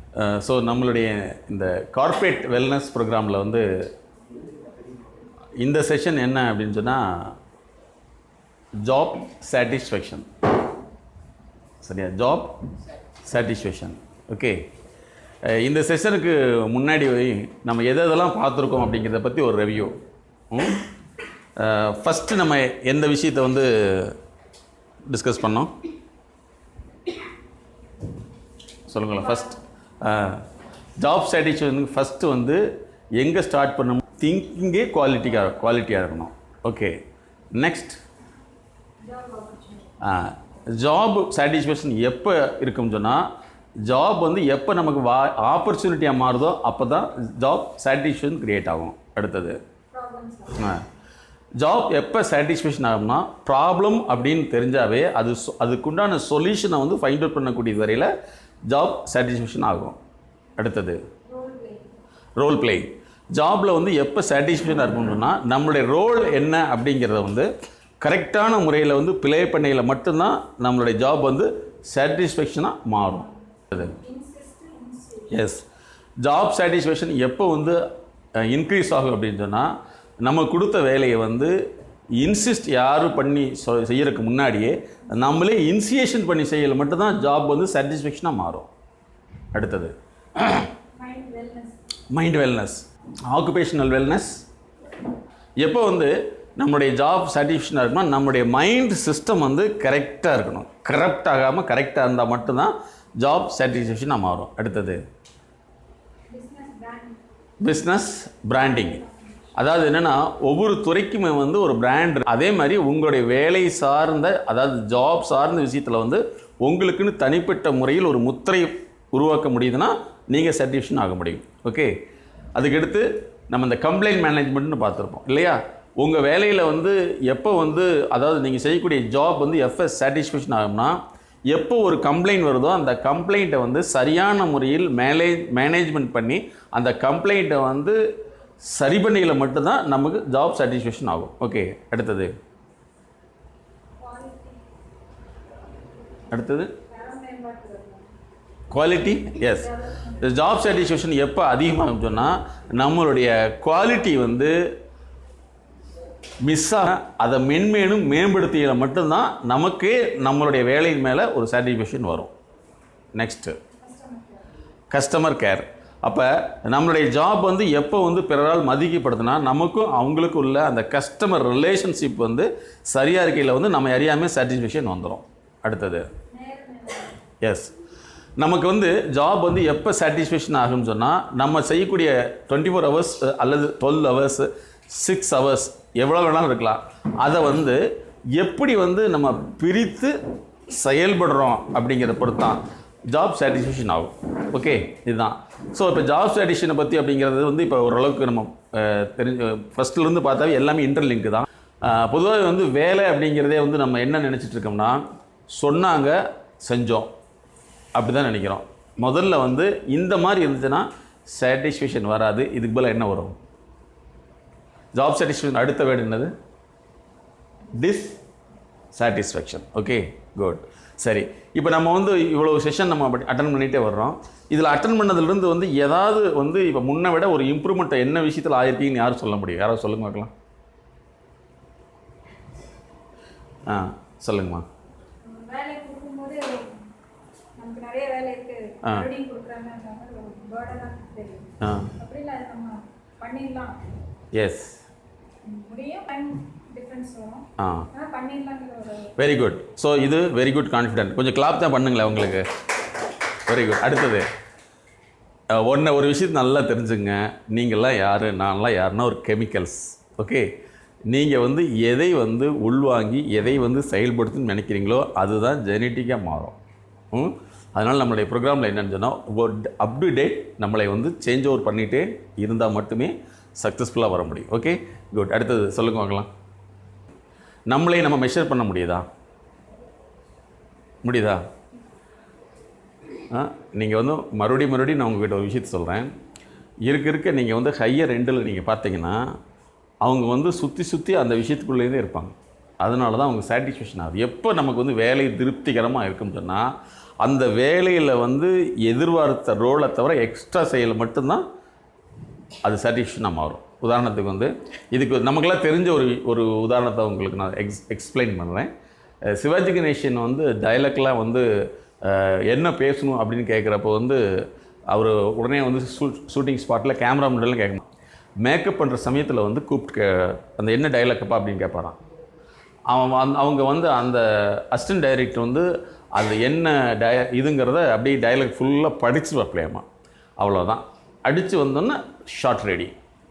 So நம்மளுடைய இந்த corporate wellness ப்ரோக்ராமில் வந்து இந்த செஷன் என்ன அப்படின்னு சொன்னால் ஜாப் சாட்டிஸ்ஃபேக்ஷன் சரியா ஜாப் சாட்டிஸ்ஃபேக்ஷன் ஓகே இந்த செஷனுக்கு முன்னாடி நம்ம எதை எதெல்லாம் பார்த்துருக்கோம் அப்படிங்கிறத பற்றி ஒரு ரெவ்யூ ஃபஸ்ட்டு நம்ம எந்த விஷயத்தை வந்து டிஸ்கஸ் பண்ணோம் சொல்லுங்களேன் ஃபஸ்ட் ஜாப் சாட்டிஸ்ஃபேக்ஷனுக்கு ஃபஸ்ட்டு வந்து எங்கே ஸ்டார்ட் பண்ணணும் திங்கிங்கே குவாலிட்டிக்காக குவாலிட்டியாக இருக்கணும் ஓகே நெக்ஸ்ட் ஜாப் சாட்டிஸ்ஃபேக்ஷன் எப்போ இருக்கும்னு சொன்னால் ஜாப் வந்து எப்போ நமக்கு வா ஆப்பர்ச்சுனிட்டியாக மாறுதோ அப்போ தான் ஜாப் சாட்டிஸ்ஃபேக்ஷன் க்ரியேட் ஆகும் அடுத்தது ஜாப் எப்போ சாட்டிஸ்ஃபேக்ஷன் ஆகும்னா ப்ராப்ளம் அப்படின்னு தெரிஞ்சாவே அது சொ- அதுக்குண்டான சொல்யூஷனை வந்து ஃபைண்ட் அவுட் பண்ணக்கூடிய வரையில் ஜாப் சாட்டிஸ்ஃபேக்ஷன் ஆகும் அடுத்தது ரோல் பிளே ஜாபில் வந்து எப்போ சாட்டிஸ்ஃபேக்ஷனாக இருக்கணும்னா நம்மளுடைய ரோல் என்ன அப்படிங்கிறத வந்து கரெக்டான முறையில் வந்து ப்ளே பண்ணையில் மட்டும்தான் நம்மளுடைய ஜாப் வந்து சாட்டிஸ்ஃபேக்ஷனாக மாறும் எஸ் ஜாப் சாட்டிஸ்ஃபேக்ஷன் எப்போ வந்து இன்க்ரீஸ் ஆகும் அப்படின்னு சொன்னால் நம்ம கொடுத்த வேலையை வந்து இன்சிஸ்ட் யாரும் பண்ணி சொ செய்யறதுக்கு முன்னாடியே நம்மளே இனிஷியேஷன் பண்ணி செய்யல மட்டும்தான் ஜாப் வந்து சாட்டிஸ்ஃபேக்ஷனாக மாறும் அடுத்தது மைண்ட் வெல்னஸ் ஆக்குபேஷனல் வெல்னஸ் எப்போ வந்து நம்மளுடைய ஜாப் சாட்டிஸ்ஃபேக்ஷனாக இருக்கணும் நம்மளுடைய மைண்ட் சிஸ்டம் வந்து கரெக்டாக இருக்கணும் கரப்ட் ஆகாமல் கரெக்டாக இருந்தால் மட்டும்தான் ஜாப் சாட்டிஸ்ஃபேக்ஷனாக மாறும் அடுத்தது பிஸ்னஸ் பிராண்டிங் அதாவது என்னென்னா ஒவ்வொரு துறைக்குமே வந்து ஒரு பிராண்ட் அதே மாதிரி உங்களுடைய வேலை சார்ந்த அதாவது ஜாப் சார்ந்த விஷயத்தில் வந்து உங்களுக்குன்னு தனிப்பட்ட முறையில் ஒரு முத்திரை உருவாக்க முடியுதுன்னா நீங்கள் சாட்டிஸ்ஃபேக்ஷன் ஆக முடியும் ஓகே அதுக்கடுத்து நம்ம இந்த கம்ப்ளைண்ட் மேனேஜ்மெண்ட்னு பார்த்துருப்போம் இல்லையா உங்கள் வேலையில் வந்து எப்போ வந்து அதாவது நீங்கள் செய்யக்கூடிய ஜாப் வந்து எப்போ சாட்டிஸ்ஃபேக்ஷன் ஆகும்னா எப்போ ஒரு கம்ப்ளைண்ட் வருதோ அந்த கம்ப்ளைண்ட்டை வந்து சரியான முறையில் மேனேஜ் மேனேஜ்மெண்ட் பண்ணி அந்த கம்ப்ளைண்ட்டை வந்து சரி பண்ணியில மட்டும்தான் நமக்கு ஜாப் சாட்டிஸ்ஃபேக்ஷன் ஆகும் ஓகே அடுத்தது அடுத்தது குவாலிட்டி எஸ் ஜாப் சாட்டிஸ்ஃபேக்ஷன் எப்போ அதிகமாகும் சொன்னால் நம்மளுடைய குவாலிட்டி வந்து மிஸ் ஆக அதை மென்மேலும் மேம்படுத்தியில மட்டும்தான் நமக்கே நம்மளுடைய வேலையின் மேலே ஒரு சாட்டிஸ்ஃபேக்ஷன் வரும் நெக்ஸ்ட்டு கஸ்டமர் கேர் அப்போ நம்மளுடைய ஜாப் வந்து எப்போ வந்து பிறரால் மதிக்கப்படுதுன்னா நமக்கும் அவங்களுக்கும் உள்ள அந்த கஸ்டமர் ரிலேஷன்ஷிப் வந்து சரியாக இருக்கையில் வந்து நம்ம அறியாமல் சாட்டிஸ்ஃபேக்ஷன் வந்துடும் அடுத்தது எஸ் நமக்கு வந்து ஜாப் வந்து எப்போ சாட்டிஸ்ஃபேக்ஷன் ஆகும்னு சொன்னால் நம்ம செய்யக்கூடிய டுவெண்ட்டி ஃபோர் ஹவர்ஸ் அல்லது டுவெல் ஹவர்ஸ் சிக்ஸ் ஹவர்ஸ் எவ்வளோ வேணாலும் இருக்கலாம் அதை வந்து எப்படி வந்து நம்ம பிரித்து செயல்படுறோம் அப்படிங்கிறத பொறுத்து தான் ஜாப் சாட்டிஸ்ஃபேக்ஷன் ஆகும் ஓகே இதுதான் ஸோ இப்போ ஜாப் சாட்டிஸ்ஃபேக்ஷனை பற்றி அப்படிங்கிறது வந்து இப்போ ஓரளவுக்கு நம்ம அஹ், தெரிஞ்சு ஃபஸ்ட்லேருந்து பார்த்தாவே எல்லாமே இன்டர்லிங்க் தான் பொதுவாக வந்து வேலை அப்படிங்கிறதே வந்து நம்ம என்ன நினச்சிட்டு இருக்கோம்னா சொன்னாங்க செஞ்சோம் அப்படி தான் நினைக்கிறோம் முதல்ல வந்து இந்த மாதிரி இருந்துச்சுன்னா சாட்டிஸ்ஃபேக்ஷன் வராது இதுக்கு பதிலா என்ன வரும் ஜாப் சாட்டிஸ்ஃபேக்ஷன் அடுத்த வேர்டு என்னது டிஸ் சாட்டிஸ்ஃபேக்ஷன் ஓகே குட் சரி இப்போ நம்ம வந்து இவ்வளோ செஷன் நம்ம அட்டன் பண்ணிகிட்டே வர்றோம் இதில் அட்டன் பண்ணதுலேருந்து வந்து ஏதாவது வந்து இப்போ முன்னை விட ஒரு இம்ப்ரூவ்மெண்ட் என்ன விஷயத்தில் ஆயிருக்கீங்கன்னு யாரும் சொல்ல முடியும் யாராவது சொல்லுங்க பார்க்கலாம் ஆ சொல்லுங்கம்மா வேலை கொடுக்கும்போது நமக்கு நிறைய வேலை இருக்கு ஆ. மறுபடியும் கொடுக்குறாங்கன்ற மாதிரி ஒரு பேர்டனாக தெரியும் ஆ அப்படி இல்லை நம்ம பண்ணிடலாம் எஸ் முடியும் டைம் டிஃப்ரென்ஸ் வரும் ஆ ஆனால் பண்ணிடலாங்கிற ஒரு வெரி குட் ஸோ இது வெரி குட் கான்ஃபிடென்ட் கொஞ்சம் கிளாப் தான் பண்ணுங்களேன் உங்களுக்கு வெரி குட் அடுத்தது ஒன்று ஒரு விஷயத்தை நல்லா தெரிஞ்சுங்க நீங்கள்லாம் யார் நான்லாம் யாருன்னா ஒரு கெமிக்கல்ஸ் ஓகே நீங்கள் வந்து எதை வந்து உள்வாங்கி எதை வந்து செயல்படுத்துன்னு நினைக்கிறீங்களோ அதுதான் ஜெனட்டிக்காக மாறும் ம் அதனால் நம்மளுடைய ப்ரோக்ராமில் என்னன்னு சொன்னால் அப் டு டேட் நம்மளை வந்து சேஞ்ச் ஓவர் பண்ணிகிட்டே இருந்தால் மட்டுமே சக்ஸஸ்ஃபுல்லாக வர முடியும் ஓகே குட் அடுத்தது சொல்லுங்க பார்க்கலாம் நம்மளே நம்ம மெஷர் பண்ண முடியுதா முடியுதா ஆ நீங்கள் வந்து மறுபடியும் மறுபடியும் நான் உங்ககிட்ட ஒரு விஷயத்த சொல்கிறேன் இருக்க இருக்க நீங்கள் வந்து ஹையர் ரெண்டில் நீங்கள் பார்த்தீங்கன்னா அவங்க வந்து சுற்றி சுற்றி அந்த விஷயத்துக்குள்ளேயே தான் இருப்பாங்க அதனால தான் அவங்க சாட்டிஸ்ஃபேக்ஷன் ஆகுது எப்போ நமக்கு வந்து வேலை திருப்திகரமாக இருக்குன்னு சொன்னால் அந்த வேலையில் வந்து எதிர்பார்த்த ரோலை தவிர எக்ஸ்ட்ரா செயல் மட்டும்தான் அது சாட்டிஸ்ஃபேக்ஷனாக மாறும் உதாரணத்துக்கு வந்து இதுக்கு நமக்கெல்லாம் தெரிஞ்ச ஒரு ஒரு உதாரணத்தை உங்களுக்கு நான் எக்ஸ் எக்ஸ்பிளைன் பண்ணுறேன் அஹ் சிவாஜி கணேசன் வந்து டைலாக்லாம் வந்து அஹ், என்ன பேசணும் அப்படின்னு கேட்குறப்போ வந்து அவர் உடனே வந்து ஷூட்டிங் ஸ்பாட்டில் கேமரா முன்னாடிலாம் கேட்கணும் மேக்கப் பண்ணுற சமயத்தில் வந்து கூப்பிட்டு கே அந்த என்ன டைலாக்கப்பா அப்படின்னு கேட்பாரான் அவன் வந்து அவங்க வந்து அந்த அசிஸ்டன்ட் டைரக்டர் வந்து அது என்ன டய இதுங்கிறத அப்படியே டைலாக் ஃபுல்லாக படிச்சு வைப்பலையாமா அவ்வளோதான் அடித்து வந்தோன்னே ஷார்ட் ரெடி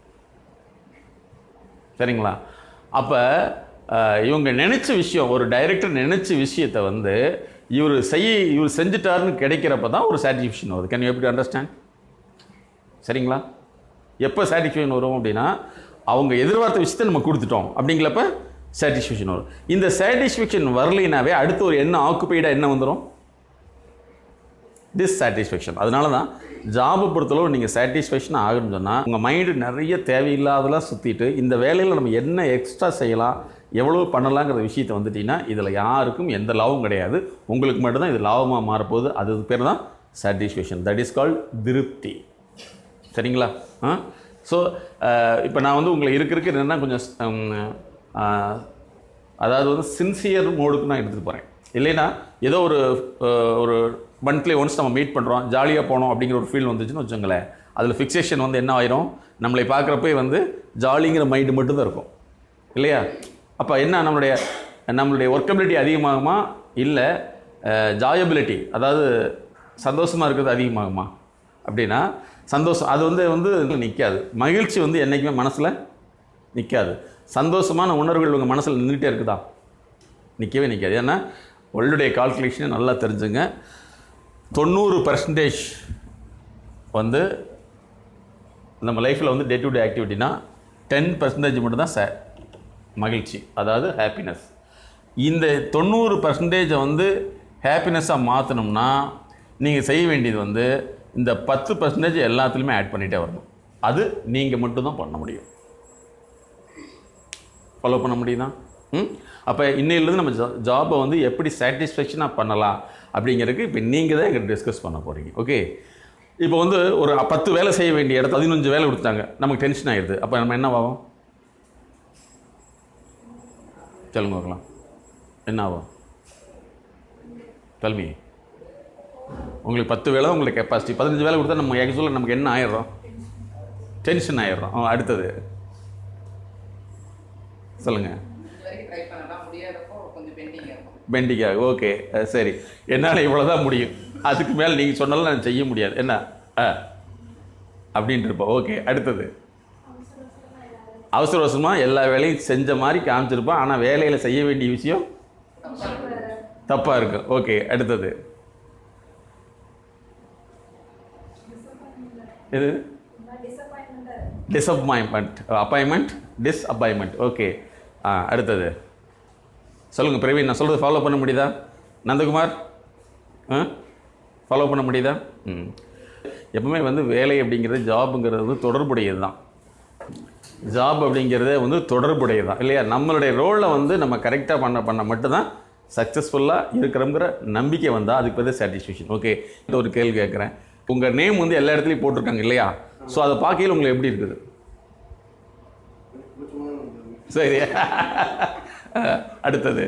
சரிங்களா அப்போ இவங்க நினச்ச விஷயம் ஒரு டைரக்டர் நினச்ச விஷயத்தை வந்து இவர் செய்ய இவர் செஞ்சுட்டாருன்னு கிடைக்கிறப்ப தான் ஒரு சாட்டிஸ்ஃபேக்ஷன் வருது கேன் யூ எப்படி அண்டர்ஸ்டாண்ட் சரிங்களா எப்போ சாட்டிஸ்ஃபேக்ஷன் வரும் அப்படின்னா அவங்க எதிர்பார்த்த விஷயத்தை நம்ம கொடுத்துட்டோம் அப்படிங்கிறப்ப சாட்டிஸ்ஃபேக்ஷன் வரும் இந்த சாட்டிஸ்ஃபேக்ஷன் வரலைனாவே அடுத்து ஒரு என்ன ஆக்குப்பைடாக என்ன வந்துடும் டிஸ்சாட்டிஸ்ஃபேக்ஷன் அதனால தான் ஜாபை பொறுத்தளவு நீங்கள் சாட்டிஸ்ஃபேக்ஷன் ஆகணும்னு சொன்னால் உங்கள் மைண்டு நிறைய தேவையில்லாதெல்லாம் சுற்றிட்டு இந்த வேலையில் நம்ம என்ன எக்ஸ்ட்ரா செய்யலாம் எவ்வளோ பண்ணலாங்கிற விஷயத்தை வந்துட்டிங்கன்னா இதில் யாருக்கும் எந்த லாபமும் கிடையாது உங்களுக்கு மட்டும்தான் இது லாபமாக மாறப்போகுது அது பேர் தான் சாட்டிஸ்ஃபேக்ஷன் தட் இஸ் கால்ட் திருப்தி சரிங்களா ஆ ஸோ இப்போ நான் வந்து உங்களை இருக்க இருக்க என்னென்னா கொஞ்சம் ம், ஆ, அதாவது வந்து சின்சியர் மோடுக்கு நான் எடுத்துகிட்டு போகிறேன் இல்லைன்னா ஏதோ ஒரு அஹ், ஒரு மந்த்லி ஒன்ஸ் நம்ம மீட் பண்ணுறோம் ஜாலியாக போனோம் அப்படிங்கிற ஒரு ஃபீல் வந்துச்சுன்னு வச்சுங்களேன் அதில் ஃபிக்சேஷன் வந்து என்ன ஆயிரும் நம்மளை பார்க்குறப்பே வந்து ஜாலிங்கிற மைண்டு மட்டும்தான் இருக்கும் இல்லையா அப்போ என்ன நம்மளுடைய நம்மளுடைய ஒர்க்கபிலிட்டி அதிகமாகுமா இல்லை ஜாயபிலிட்டி அதாவது சந்தோஷமாக இருக்கிறது அதிகமாகுமா அப்படின்னா சந்தோஷம் அது வந்து வந்து நிற்காது மகிழ்ச்சி வந்து என்றைக்குமே மனசில் நிற்காது சந்தோஷமான உணர்வுகள் உங்கள் மனசில் நின்றுட்டே இருக்குதா நிற்கவே நிற்காது ஏன்னா உங்களுடைய கால்குலேஷனை நல்லா தெரிஞ்சுங்க தொண்ணூறு பர்சன்டேஜ் வந்து நம்ம லைஃப்பில் வந்து டே டு டே ஆக்டிவிட்டினா டென் பர்சன்டேஜ் மட்டும்தான் ச மகிழ்ச்சி அதாவது ஹாப்பினஸ் இந்த தொண்ணூறு பர்சன்டேஜை வந்து ஹாப்பினஸ்ஸாக மாற்றணும்னா நீங்கள் செய்ய வேண்டியது வந்து இந்த பத்து பர்சன்டேஜ் எல்லாத்துலேயுமே ஆட் பண்ணிகிட்டே வரணும் அது நீங்கள் மட்டும்தான் பண்ண முடியும் ஃபாலோ பண்ண முடியுதா ம் அப்போ இன்னையிலேருந்து நம்ம ஜாபை வந்து எப்படி சாட்டிஸ்ஃபேக்ஷனாக பண்ணலாம் அப்படிங்கிறதுக்கு இப்போ நீங்கள் தான் எங்கிட்ட டிஸ்கஸ் பண்ண போகிறீங்க ஓகே இப்போ வந்து ஒரு பத்து வேலை செய்ய வேண்டிய இடத்துல பதினஞ்சு வேலை கொடுத்தாங்க நமக்கு டென்ஷன் ஆகிடுது அப்போ நம்ம என்ன ஆகும் சொல்லுங்க பார்க்கலாம் என்ன ஆகும் கல்வி உங்களுக்கு பத்து வேலை உங்களுக்கு கெப்பாசிட்டி பதினஞ்சு வேலை கொடுத்தா நம்ம ஆக்சுவலாக நமக்கு என்ன ஆயிடுறோம் டென்ஷன் ஆயிடுறோம் ஆ, அடுத்தது சொல்லுங்கள் இது வரைக்கும் ட்ரை பண்ணலாம் முடியாதப்போ கொஞ்சம் பெண்டிங் இருக்கும் பெண்டிகா ஓகே அஹ், சரி என்னால் இவ்வளோ தான் முடியும் அதுக்கு மேலே நீங்கள் சொன்னாலும் நான் செய்ய முடியாது என்ன ஆ அப்படின்ட்டு இருப்போம் ஓகே அடுத்தது அவசர அவசரமாக எல்லா வேலையும் செஞ்ச மாதிரி காமிச்சிருப்பான் ஆனால் வேலையில் செய்ய வேண்டிய விஷயம் தப்பாக இருக்கும் ஓகே அடுத்தது இது டிசப்பாயின்மெண்ட் அப்பாயின்மெண்ட் டிஸ்அப்பாயின்மெண்ட் ஓகே ஆ அடுத்தது சொல்லுங்கள் பிரவீன் நான் சொல்கிறது ஃபாலோ பண்ண முடியுதா நந்தகுமார் ஆ ஃபாலோ பண்ண முடியுதா ம் எப்பவுமே வந்து வேலை அப்படிங்கிறது ஜாபுங்கிறது வந்து தொடர்புடையது தான் ஜாப் அப்படிங்கிறதே வந்து தொடர்புடையது தான் இல்லையா நம்மளுடைய ரோலை வந்து நம்ம கரெக்டாக பண்ண பண்ண மட்டும்தான் சக்ஸஸ்ஃபுல்லாக இருக்கிறோங்கிற நம்பிக்கை வந்தால் அதுக்கு பேர் சாட்டிஸ்ஃபேக்ஷன் ஓகே இந்த ஒரு கேள்வி கேட்குறேன் உங்கள் நேம் வந்து எல்லா இடத்துலையும் போட்டிருக்காங்க இல்லையா ஸோ அதை பார்க்கையில் உங்களுக்கு எப்படி இருக்குது சரி அடுத்தது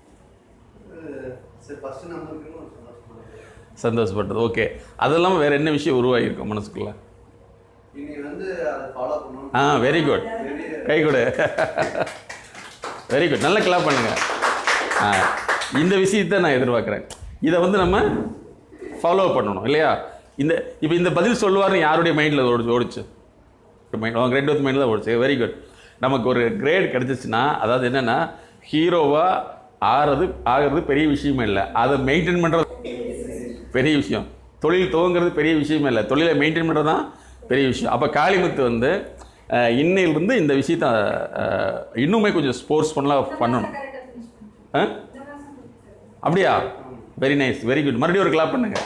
சரி ஃபஸ்ட்டு நம்ம இருக்கணும் ஒரு சந்தோஷப்படுறது சந்தோஷப்பட்டது ஓகே அதெல்லாம் வேறு என்ன விஷயம் உருவாகியிருக்கும் மனசுக்குள்ள இனி வந்து அதை ஃபாலோ பண்ணணும் ஆ வெரி குட் கை கொடு வெரி குட் நல்ல கிளாப் பண்ணுங்க ஆ இந்த விஷயத்தை நான் எதிர்பார்க்குறேன் இதை வந்து நம்ம ஃபாலோ பண்ணணும் இல்லையா இந்த இப்போ இந்த பதில் சொல்லுவார்னு யாருடைய மைண்டில் ஓடிச்சு ஓடிச்சு மைண்ட் அவங்க ரெண்டு பேர்த்து மைண்டில் தான் ஓடிச்சு வெரி குட் நமக்கு ஒரு கிரேட் கிடச்சிச்சின்னா அதாவது என்னென்னா ஹீரோவாக ஆகிறது ஆகிறது பெரிய விஷயமே இல்லை அதை மெயின்டைன் பண்ணுறது பெரிய விஷயம் தொழில் துவங்கிறது பெரிய விஷயமே இல்லை தொழிலை மெயின்டைன் பண்ணுறது தான் பெரிய விஷயம் அப்போ காளிமுத்து வந்து அஹ், இன்னையிலிருந்து இந்த விஷயத்த அஹ், இன்னுமே கொஞ்சம் ஸ்போர்ட்ஸ் பண்ணலாம் பண்ணணும் ஆ அப்படியா வெரி நைஸ் வெரி குட் மறுபடியும் ஒரு கிளாப் பண்ணுங்க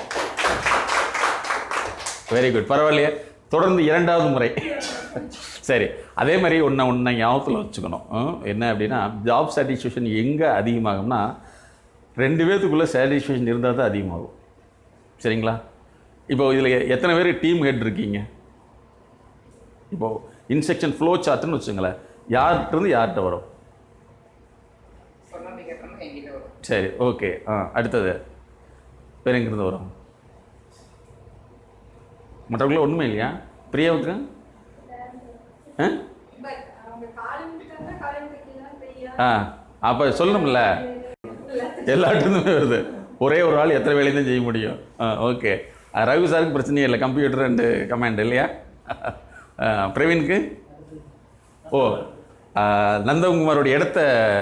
வெரி குட் பரவாயில்லையே தொடர்ந்து இரண்டாவது முறை சரி அதே மாதிரி ஒன்றை ஒன்றை ஞாபகத்தில் வச்சுக்கணும் ம், என்ன அப்படின்னா ஜாப் சாட்டிஸ்ஃபேக்ஷன் எங்கே அதிகமாகும்னா ரெண்டு பேர்த்துக்குள்ளே சாட்டிஸ்ஃபேக்ஷன் இருந்தால் தான் அதிகமாகும் சரிங்களா இப்போ இதில் எத்தனை பேர் டீம் ஹெட் இருக்கீங்க இப்போ இன்ஸ்ட்ரக்ஷன் ஃப்ளோ சார்ட்னு வச்சுங்களேன் யார்கிட்டருந்து யார்கிட்ட வரும் சொன்னா நீங்க கேட்டோம்னா என்கிட்ட வரும் சரி ஓகே ஆ அடுத்தது வேறு எங்கேருந்து வரும் மற்றவங்கள ஒன்றுமே இல்லையா பிரியாவுக்கு ஆ பட் அவங்க காலிங்கிட்ட காலிங்கிட்ட தான் பெய்யா ஆ அப்போ சொல்லணும்ல எல்லாத்துலேருந்துமே வருது ஒரே ஒரு ஆள் எத்தனை வேலையும் தான் செய்ய முடியும் ஆ ஓகே ரவி சாருக்கு பிரச்சனையே இல்லை கம்ப்யூட்டர் அண்டு கமாண்ட் இல்லையா ஆ, பிரவீனுக்கு ஓ ஆ, நந்தகுமாரோட இடத்த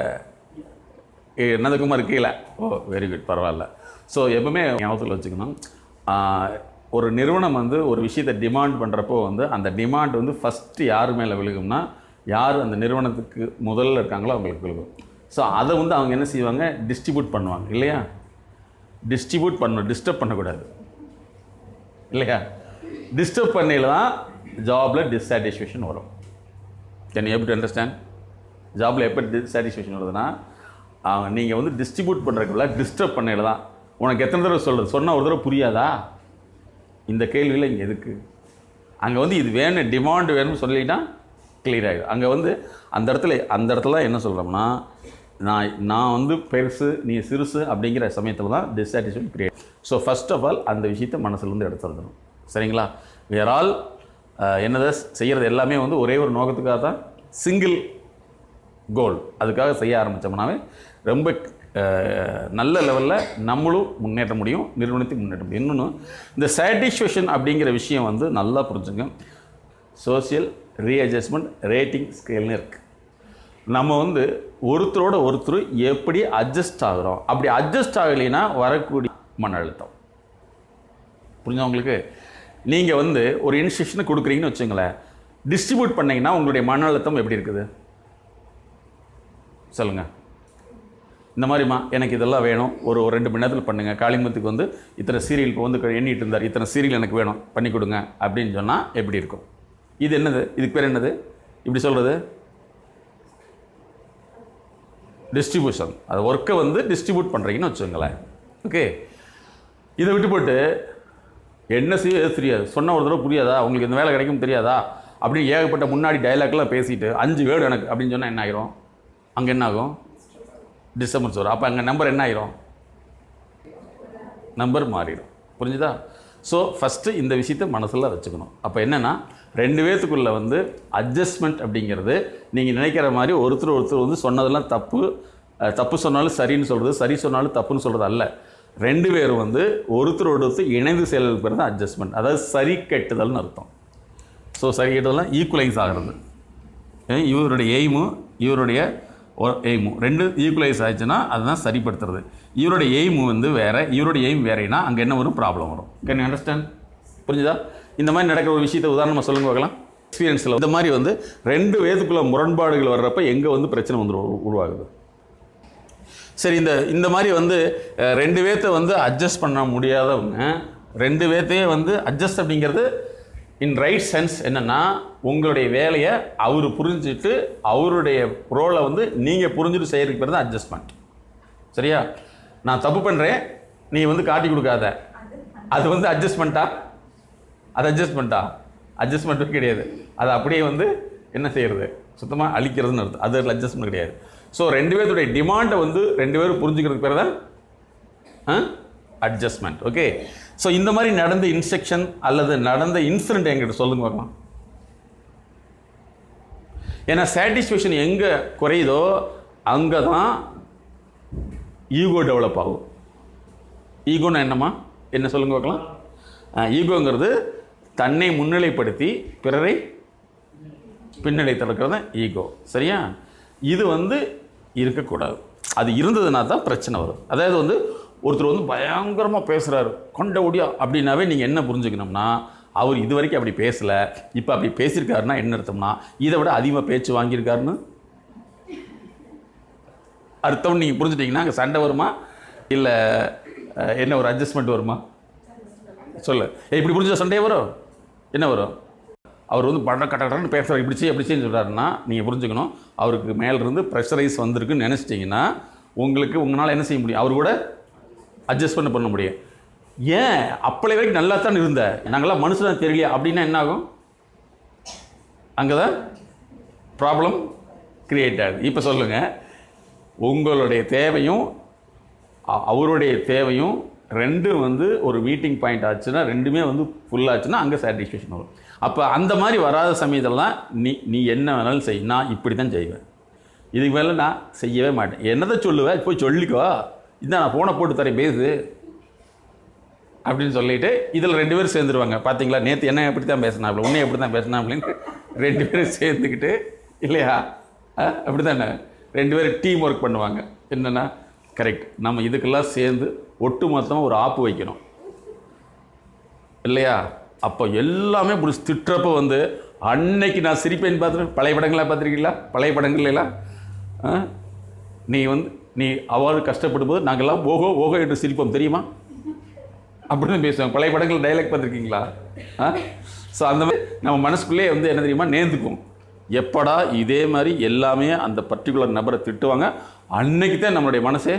ஏ, நந்தகுமார் கீழே ஓ வெரி குட் பரவாயில்ல ஸோ எப்பவுமே ஞாபகத்தில் வச்சுக்கணும் ஆ, ஒரு நிறுவனம் வந்து ஒரு விஷயத்தை டிமாண்ட் பண்ணுறப்போ வந்து அந்த டிமாண்ட் வந்து ஃபஸ்ட்டு யார் மேலே விழுகும்னா யார் அந்த நிறுவனத்துக்கு முதல்ல இருக்காங்களோ அவங்களுக்கு விழுகும் ஸோ அதை வந்து அவங்க என்ன செய்வாங்க டிஸ்ட்ரிபியூட் பண்ணுவாங்க இல்லையா டிஸ்ட்ரிபியூட் பண்ணணும் டிஸ்டர்ப் பண்ணக்கூடாது இல்லையா டிஸ்டர்ப் பண்ணையில் தான் ஜாபில் டிஸ்சாட்டிஸ்ஃபேக்ஷன் வரும் கேன் யூ டு அண்டர்ஸ்டாண்ட் ஜாபில் எப்போ டிஸ்சாட்டிஸ்ஃபேக்ஷன் வருதுன்னா நீங்கள் வந்து டிஸ்ட்ரிபியூட் பண்ணுறதுக்குள்ள டிஸ்டர்ப் பண்ணையில் தான் உனக்கு எத்தனை தடவை சொல்கிறது சொன்னால் ஒரு தடவை புரியாதா இந்த கேள்வியில் இங்கே எதுக்கு அங்கே வந்து இது வேணும் டிமாண்ட் வேணும்னு சொல்லிட்டா கிளியர் ஆகிடும் அங்கே வந்து அந்த இடத்துல அந்த இடத்துல என்ன சொல்கிறோம்னா நான் நான் வந்து பெருசு நீ சிறுசு அப்படிங்கிற சமயத்தில் தான் dissatisfaction create so first of all அந்த விஷயத்தை மனசுலேருந்து எடுத்துருந்தணும் சரிங்களா வேற ஆல் என்னதை செய்கிறது எல்லாமே வந்து ஒரே ஒரு நோக்கத்துக்காக தான் சிங்கிள் கோல் அதுக்காக செய்ய ஆரம்பித்தோம்னாவே ரொம்ப அஹ், நல்ல லெவலில் நம்மளும் முன்னேற்ற முடியும் நிறுவனத்தையும் முன்னேற்ற முடியும் இன்னொன்று இந்த சாட்டிஸ்ஃபேக்ஷன் அப்படிங்கிற விஷயம் வந்து நல்லா புரிஞ்சுங்க சோஷியல் ரீஅட்ஜஸ்ட்மெண்ட் ரேட்டிங் ஸ்கேல்னு இருக்குது நம்ம வந்து ஒருத்தரோட ஒருத்தர் எப்படி அட்ஜஸ்ட் ஆகுறோம் அப்படி அட்ஜஸ்ட் ஆகலைன்னா வரக்கூடிய மன அழுத்தம் புரிஞ்சா உங்களுக்கு நீங்கள் வந்து ஒரு இன்ஸ்ட்ரக்ஷனை கொடுக்குறீங்கன்னு வச்சுங்களேன் டிஸ்ட்ரிபியூட் பண்ணீங்கன்னா உங்களுடைய மன அழுத்தம் எப்படி இருக்குது சொல்லுங்கள் இந்த மாதிரிம்மா எனக்கு இதெல்லாம் வேணும் ஒரு ஒரு ரெண்டு மணி நேரத்தில் பண்ணுங்கள் காளிமுத்துக்கு வந்து இத்தனை சீரியல் இப்போ வந்து எண்ணிட்டு இருந்தார் இத்தனை சீரியல் எனக்கு வேணும் பண்ணி கொடுங்க அப்படின்னு சொன்னால் எப்படி இருக்கும் இது என்னது இதுக்கு பேர் என்னது இப்படி சொல்கிறது டிஸ்ட்ரிபியூஷன் அது ஒர்க்கை வந்து டிஸ்ட்ரிபியூட் பண்ணுறீங்கன்னு வச்சுக்கோங்களேன் ஓகே இதை விட்டு போட்டு என்ன செய்ய எது தெரியாது சொன்ன ஒரு தடவை புரியாதா உங்களுக்கு இந்த வேலை கிடைக்கும் தெரியாதா அப்படின்னு ஏகப்பட்ட முன்னாடி டயலாக்லாம் பேசிட்டு அஞ்சு வேர்டு எனக்கு அப்படின்னு சொன்னால் என்ன ஆயிரும் அங்கே என்ன ஆகும் டிஸ்டர்பன்ஸ் வரும் அப்போ அங்கே நம்பர் என்ன ஆயிரும் நம்பர் மாறிடும் புரிஞ்சுதா ஸோ ஃபஸ்ட்டு இந்த விஷயத்தை மனசில் வச்சுக்கணும் அப்போ என்னென்னா ரெண்டு பேர்த்துக்குள்ளே வந்து அட்ஜஸ்ட்மெண்ட் அப்படிங்கிறது நீங்கள் நினைக்கிற மாதிரி ஒருத்தர் ஒருத்தர் வந்து சொன்னதெல்லாம் தப்பு அஹ், தப்பு சொன்னாலும் சரின்னு சொல்கிறது சரி சொன்னாலும் தப்புன்னு சொல்கிறது அல்ல ரெண்டு பேரும் வந்து ஒருத்தர் ஒருத்தர் இணைந்து செயல்படுறது அட்ஜஸ்ட்மெண்ட் அதாவது சரி கெட்டுதல்னு அர்த்தம் ஸோ சரி கெட்டுதல்லாம் ஈக்குவலைஸ் ஆகிறது ஏன் இவருடைய எய்மும் இவருடைய எய்மும் ரெண்டு ஈக்குவலைஸ் ஆயிடுச்சுன்னா அதுதான் சரிப்படுத்துறது இவருடைய எய்மு வந்து வேற இவருடைய எய்ம் வேறேனா அங்கே என்ன வரும் ப்ராப்ளம் வரும் கேன் யூ அண்டர்ஸ்டாண்ட் புரிஞ்சுதா இந்த மாதிரி நடக்கிற ஒரு விஷயத்தை உதாரணமாக சொல்லுங்க பார்க்கலாம் எக்ஸ்பீரியன்ஸில் இந்த மாதிரி வந்து ரெண்டு வேதுக்குள்ள முரண்பாடுகள் வர்றப்ப எங்கே வந்து பிரச்சனை வந்து உரு- உருவாகுது சரி இந்த இந்த மாதிரி வந்து அஹ், ரெண்டு பேர்த்த வந்து அட்ஜஸ்ட் பண்ண முடியாதவங்க ரெண்டு பேர்த்தையே வந்து அட்ஜஸ்ட் அப்படிங்கிறது இன் ரைட் சென்ஸ் என்னென்னா உங்களுடைய வேலையை அவர் புரிஞ்சுட்டு அவருடைய ரோலை வந்து நீங்கள் புரிஞ்சுட்டு செய்யறதுக்கு பேர் தான் அட்ஜஸ்ட்மெண்ட் சரியா நான் தப்பு பண்ணுறேன் நீ வந்து காட்டி கொடுக்காத அது வந்து அட்ஜஸ்ட்மெண்ட்டா அது அட்ஜஸ்ட்மெண்ட்டா அட்ஜஸ்ட்மெண்ட்டும் கிடையாது அது அப்படியே வந்து என்ன செய்யறது சுத்தமாக அழிக்கிறதுன்னு அர்த்தம் அது அட்ஜஸ்ட்மெண்ட் கிடையாது ஸோ ரெண்டு பேர்த்துடைய டிமாண்டை வந்து ரெண்டு பேரும் புரிஞ்சுக்கிறதுக்கு பேர் தான் அட்ஜஸ்ட்மெண்ட் ஓகே ஸோ இந்த மாதிரி நடந்த இன்ஸ்ட்ரக்ஷன் அல்லது நடந்த இன்சிடென்ட் என்கிட்ட சொல்லுங்க பார்க்கலாம் ஏன்னா சாட்டிஸ்ஃபேக்ஷன் எங்கே குறையுதோ அங்கே தான் ஈகோ டெவலப் ஆகும் ஈகோன்னா என்னம்மா என்ன சொல்லுங்க பார்க்கலாம் ஈகோங்கிறது தன்னை முன்னிலைப்படுத்தி பிறரை பின்னடை தடுக்கிறது தான் ஈகோ சரியா இது வந்து இருக்கக்கூடாது அது இருந்ததுனா தான் பிரச்சனை வரும் அதாவது வந்து ஒருத்தர் வந்து பயங்கரமாக பேசுகிறாரு கொண்ட ஒடியா அப்படின்னாவே நீங்கள் என்ன புரிஞ்சுக்கணும்னா அவர் இது வரைக்கும் அப்படி பேசலை இப்போ அப்படி பேசியிருக்காருன்னா என்ன அர்த்தம்னா இதை விட அதிகமாக பேச்சு வாங்கியிருக்காருன்னு அர்த்தம் நீங்கள் புரிஞ்சுட்டீங்கன்னா அங்கே சண்டை வருமா இல்லை என்ன ஒரு அட்ஜஸ்ட்மெண்ட் வருமா சொல்லு ஏய், இப்படி புரிஞ்சா சண்டையே வரும் என்ன வரும் அவர் வந்து படம் கட்டன்னு பேசுகிறார் இப்படி செய்ய இப்படி செய்யன்னு சொல்கிறாருன்னா நீங்கள் புரிஞ்சுக்கணும் அவருக்கு மேலிருந்து ப்ரெஷரைஸ் வந்திருக்குன்னு நினச்சிட்டிங்கன்னா உங்களுக்கு உங்களால் என்ன செய்ய முடியும் அவர் கூட அட்ஜஸ்ட் பண்ண பண்ண முடியும் ஏன் அப்பளை வரைக்கும் நல்லா தான் இருந்த நாங்களாம் மனுஷன் தெரியலையா அப்படின்னா என்ன ஆகும் அங்கே தான் ப்ராப்ளம் கிரியேட் ஆகுது இப்போ சொல்லுங்கள் உங்களுடைய தேவையும் அ- அவருடைய தேவையும் ரெண்டும் வந்து ஒரு மீட்டிங் பாயிண்ட் ஆச்சுன்னா ரெண்டுமே வந்து full ஆச்சுன்னா அங்கே சாட்டிஸ்ஃபேக்ஷன் வரும் அப்போ அந்த மாதிரி வராத சமயத்திலலாம் நீ நீ என்ன வேணாலும் செய் நான் இப்படி தான் செய்வேன் இதுக்கு மேலே நான் செய்யவே மாட்டேன் என்னதை சொல்லுவேன் போய் சொல்லிக்கோ இதான் நான் ஃபோனை போட்டு தரேன் பேசு அப்படின்னு சொல்லிட்டு இதில் ரெண்டு பேரும் சேர்ந்துருவாங்க பார்த்தீங்களா நேற்று என்ன எப்படி தான் பேசினாப்ல உன்னை எப்படி தான் பேசினாப்லன்னு ரெண்டு பேரும் சேர்ந்துக்கிட்டு இல்லையா அப்படி தானே ரெண்டு பேரும் டீம் ஒர்க் பண்ணுவாங்க என்னென்னா கரெக்ட் நம்ம இதுக்கெல்லாம் சேர்ந்து ஒட்டு மொத்தமாக ஒரு ஆப்பு வைக்கணும் இல்லையா அப்போ எல்லாமே பிடிச்சி திட்டுறப்ப வந்து அன்னைக்கு நான் சிரிப்பேன் பார்த்துட்டு பழைய படங்களாக பார்த்துருக்கீங்களா பழைய படங்கள்லாம் ஆ? நீ வந்து நீ அவ்வாறு கஷ்டப்படும் போது நாங்கள்லாம் ஓஹோ ஓஹோ என்று சிரிப்போம் தெரியுமா அப்படின்னு பேசுவோம் பழைய படங்கள் டைலாக் பார்த்துருக்கீங்களா ஆ ஸோ அந்த மாதிரி நம்ம மனசுக்குள்ளே வந்து என்ன தெரியுமா நேர்ந்துக்கும் எப்படா இதே மாதிரி எல்லாமே அந்த பர்டிகுலர் நபரை திட்டுவாங்க அன்னைக்கு தான் நம்மளுடைய மனசே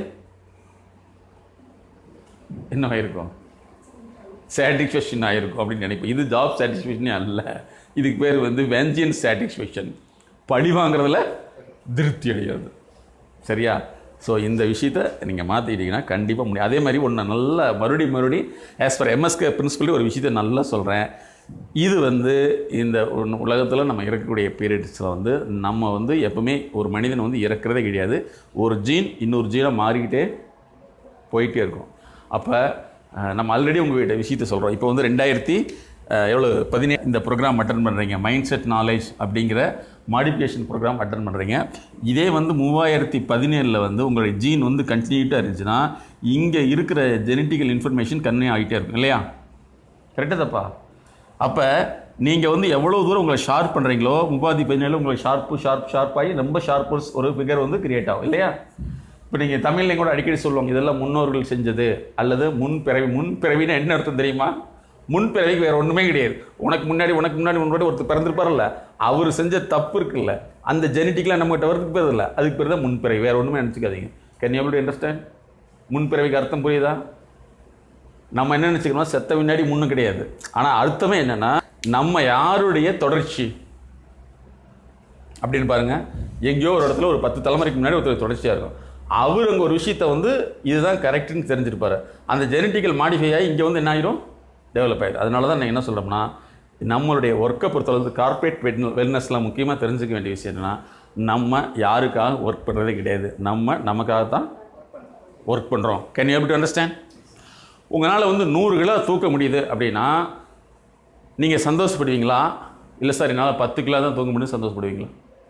என்ன ஆயிருக்கும் சாட்டிஸ்ஃபேக்ஷன் ஆயிருக்கும் அப்படின்னு நினைப்போம் இது ஜாப் சாட்டிஸ்ஃபேக்ஷனே அல்ல இதுக்கு பேர் வந்து வெஞ்சியன் சாட்டிஸ்ஃபேக்ஷன் பழி வாங்குறதுல திருப்தி அடையாது சரியா ஸோ இந்த விஷயத்த நீங்கள் மாற்றிட்டீங்கன்னா கண்டிப்பாக முடியும் அதே மாதிரி ஒன்று நல்லா மறுபடி மறுபடி ஆஸ் பர் எம்எஸ்கே பிரின்சிபலி ஒரு விஷயத்த நல்லா சொல்கிறேன் இது வந்து இந்த உலகத்தில் நம்ம இறக்கக்கூடிய பீரியட்ஸில் வந்து நம்ம வந்து எப்பவுமே ஒரு மனிதன் வந்து இறக்குறதே கிடையாது ஒரு ஜீன் இன்னொரு ஜீனை மாறிக்கிட்டே போயிட்டே இருக்கும் அப்போ நம்ம ஆல்ரெடி உங்கள்கிட்ட விஷயத்த சொல்கிறோம் இப்போ வந்து ரெண்டாயிரத்தி அஹ், எவ்வளோ பதினேழு இந்த ப்ரோக்ராம் அட்டன் பண்ணுறீங்க மைண்ட் செட் நாலேஜ் அப்படிங்கிற மாடிஃபிகேஷன் ப்ரோக்ராம் அட்டன் பண்ணுறீங்க இதே வந்து மூவாயிரத்தி பதினேழில் வந்து உங்களுடைய ஜீன் வந்து கண்டினியூட்டாக இருந்துச்சுன்னா இங்கே இருக்கிற ஜெனட்டிக்கல் இன்ஃபர்மேஷன் கன்னியூ ஆகிட்டே இருக்கும் இல்லையா கரெக்டாக தப்பா அப்போ நீங்கள் வந்து எவ்வளோ தூரம் உங்களை ஷார்ப் பண்ணுறீங்களோ முப்பாதி பதினேழு உங்களுக்கு ஷார்ப்பு ஷார்ப் ஷார்ப்பாகி ரொம்ப ஷார்ப்பர்ஸ் ஒரு ஃபிகர் வந்து கிரியேட் ஆகும் இல்லையா இப்போ நீங்கள் தமிழ்லையும் கூட அடிக்கடி சொல்லுவாங்க இதெல்லாம் முன்னோர்கள் செஞ்சது அல்லது முன் பிறவி முன் பிறவின்னா என்ன அர்த்தம் தெரியுமா முன் பிறவிக்கு வேறு ஒன்றுமே கிடையாது உனக்கு முன்னாடி உனக்கு முன்னாடி முன்னாடி ஒருத்தர் பிறந்திருப்பார்ல அவர் செஞ்ச தப்பு இருக்குல்ல அந்த ஜெனட்டிக்லாம் நம்மகிட்ட வரதுக்கு பேர் இல்லை அதுக்கு பேர் தான் முன்பிறவி வேறு ஒன்றுமே நினச்சிக்காதீங்க கேன் எப்படி அண்டர்ஸ்டாண்ட் முன்பிறவிக்கு அர்த்தம் புரியுதா நம்ம என்ன நினச்சிக்கணும் செத்த முன்னாடி முன்னும் கிடையாது ஆனால் அர்த்தமே என்னன்னா நம்ம யாருடைய தொடர்ச்சி அப்படின்னு பாருங்க எங்கேயோ ஒரு இடத்துல ஒரு பத்து தலைமுறைக்கு முன்னாடி ஒருத்தர் தொடர்ச்சியாக இருக்கும் அவர் அங்கே ஒரு விஷயத்த வந்து இதுதான் கரெக்டுன்னு தெரிஞ்சிருப்பாரு அந்த ஜெனட்டிக்கல் மாடிஃபை ஆகி இங்கே வந்து என்ன ஆயிரும் டெவலப் ஆயிடும் அதனால தான் நான் என்ன சொல்கிறோம்னா நம்மளுடைய ஒர்க்கை பொறுத்தளவு கார்ப்பரேட் வெல்னஸ்லாம் முக்கியமாக தெரிஞ்சுக்க வேண்டிய விஷயம் என்னன்னா நம்ம யாருக்காக ஒர்க் பண்ணுறதே கிடையாது நம்ம நமக்காக தான் ஒர்க் பண்ணுறோம் கேன் யூ டு அண்டர்ஸ்டாண்ட் உங்களால் வந்து நூறு கிலோ தூக்க முடியுது அப்படின்னா நீங்கள் சந்தோஷப்படுவீங்களா இல்லை சார் என்னால் பத்து கிலோ தான் தூக்க முடியும் சந்தோஷப்படுவீங்களா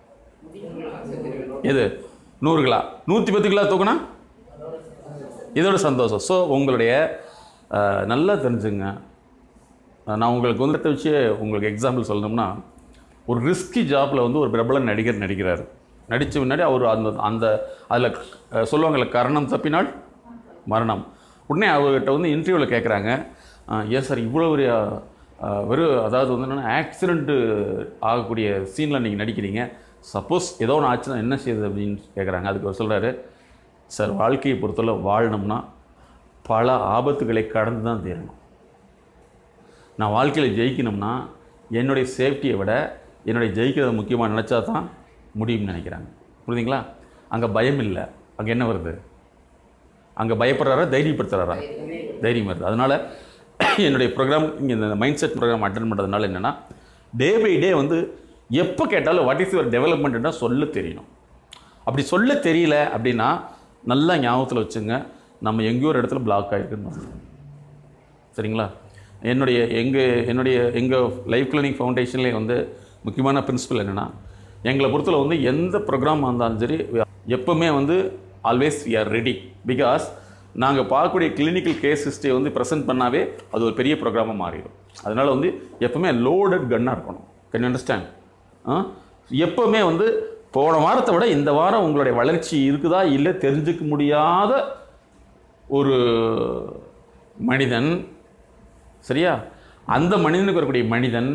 எது நூறு கிலோ நூற்றி பத்து கிலோ தூக்குனா இதோட சந்தோஷம் ஸோ உங்களுடைய அஹ், நல்லா தெரிஞ்சுங்க அஹ், நான் உங்களுக்கு வந்து அடுத்த வச்சு உங்களுக்கு எக்ஸாம்பிள் சொல்லணும்னா ஒரு ரிஸ்கி ஜாப்பில் வந்து ஒரு பிரபல நடிகர் நடிக்கிறார் நடித்த முன்னாடி அவர் அந்த அந்த அதில் சொல்லுவாங்கள்ல கரணம் தப்பினால் மரணம் உடனே அவர்கிட்ட வந்து இன்டர்வியூவில் கேட்குறாங்க ஏன் சார் இவ்வளோ ஒரு அஹ், வெறும் அதாவது வந்து என்னென்னா ஆக்சிடெண்ட்டு ஆகக்கூடிய சீனில் நீங்கள் நடிக்கிறீங்க சப்போஸ் ஏதோ ஒன்று ஆச்சுன்னா என்ன செய்யுது அப்படின்னு கேட்குறாங்க அதுக்கு அவர் சொல்கிறாரு சார் வாழ்க்கையை பொறுத்தவரை வாழணும்னா பல ஆபத்துகளை கடந்து தான் தீரணும் நான் வாழ்க்கையில் ஜெயிக்கணும்னா என்னுடைய சேஃப்டியை விட என்னுடைய ஜெயிக்கிறத முக்கியமாக நினச்சா தான் முடியும்னு நினைக்கிறாங்க புரியுதுங்களா அங்கே பயம் இல்லை அங்கே என்ன வருது அங்கே பயப்படுறாரா தைரியப்படுத்துறாரா தைரியம் வருது அதனால் என்னுடைய ப்ரோக்ராம் இங்கே இந்த மைண்ட் செட் ப்ரோக்ராம் அட்டன் பண்ணுறதுனால என்னென்னா டே பை டே வந்து எப்போ கேட்டாலும் வாட் இஸ் யுவர் டெவலப்மெண்ட்னா சொல்ல தெரியணும் அப்படி சொல்ல தெரியல அப்படின்னா நல்லா ஞாபகத்தில் வச்சுங்க நம்ம எங்கேயோ ஒரு இடத்துல பிளாக் ஆகிருக்குன்னு அர்த்தம். சரிங்களா என்னுடைய எங்கள் என்னுடைய எங்கள் லைஃப் கிளினிக் ஃபவுண்டேஷன்லேயே வந்து முக்கியமான பிரின்சிபல் என்னென்னா எங்களை பொறுத்தல வந்து எந்த ப்ரோக்ராம் வந்தாலும் சரி எப்போவுமே வந்து always we are ready because நாங்கள் பார்க்கக்கூடிய கிளினிக்கல் கேஸ் ஹிஸ்ட்ரியை வந்து ப்ரெசென்ட் பண்ணாவே அது ஒரு பெரிய ப்ரோக்ராமாக மாறிடும் அதனால் வந்து எப்போவுமே லோடட் கன்னாக இருக்கணும் கேன் அண்டர்ஸ்டாண்ட் எப்போவுமே வந்து போன வாரத்தை விட இந்த வாரம் உங்களுடைய வளர்ச்சி இருக்குதா இல்லை தெரிஞ்சுக்க முடியாத ஒரு மனிதன் சரியா அந்த மனிதனுக்கு வரக்கூடிய மனிதன்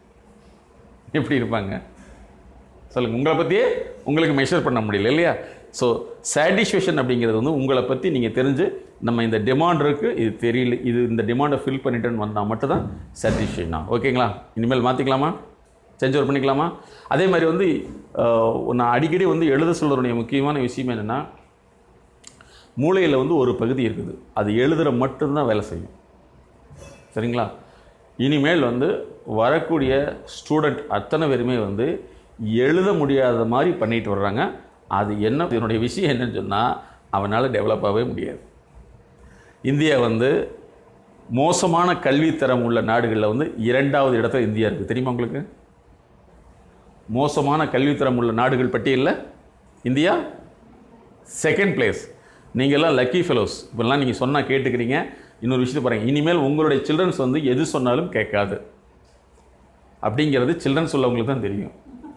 எப்படி இருப்பாங்க சொல்லுங்க உங்களை பற்றியே உங்களுக்கு மெஷர் பண்ண முடியல இல்லையா ஸோ சாட்டிஸ்ஃபேக்ஷன் அப்படிங்கிறது வந்து உங்களை பற்றி நீங்கள் தெரிஞ்சு நம்ம இந்த டிமாண்ட் இருக்குது இது தெரியல இது இந்த டிமாண்டை ஃபில் பண்ணிட்டேன்னு வந்தால் மட்டும்தான் சாட்டிஸ்ஃபேக்ஷன் ஓகேங்களா இனிமேல் மாற்றிக்கலாமா செஞ்சு ஒரு பண்ணிக்கலாமா அதே மாதிரி வந்து ஆஹ், நான் அடிக்கடி வந்து எழுத சொல்கிறனுடைய முக்கியமான விஷயம் என்னென்னா மூளையில் வந்து ஒரு பகுதி இருக்குது அது எழுதுகிற மட்டும்தான் வேலை செய்யும் சரிங்களா இனிமேல் வந்து வரக்கூடிய ஸ்டூடெண்ட் அத்தனை பேருமே வந்து எழுத முடியாத மாதிரி பண்ணிட்டு வர்றாங்க அது என்ன இதனுடைய விஷயம் என்னன்னு சொன்னால் அவனால் டெவலப் ஆகவே முடியாது இந்தியா வந்து மோசமான கல்வித்தரம் உள்ள நாடுகளில் வந்து இரண்டாவது இடத்துல இந்தியா இருக்குது தெரியுமா உங்களுக்கு மோசமான கல்வித்தரம் உள்ள நாடுகள் பட்டியலில் இந்தியா செகண்ட் பிளேஸ் நீங்கள்லாம் லக்கி ஃபெலோஸ் இப்பெல்லாம் நீங்கள் சொன்னால் கேட்டுக்கிறீங்க இன்னொரு விஷயத்தை பாருங்கள் இனிமேல் உங்களுடைய சில்ட்ரன்ஸ் வந்து எது சொன்னாலும் கேட்காது அப்படிங்கிறது சில்ட்ரன்ஸ் உள்ளவங்களுக்கு தான் தெரியும்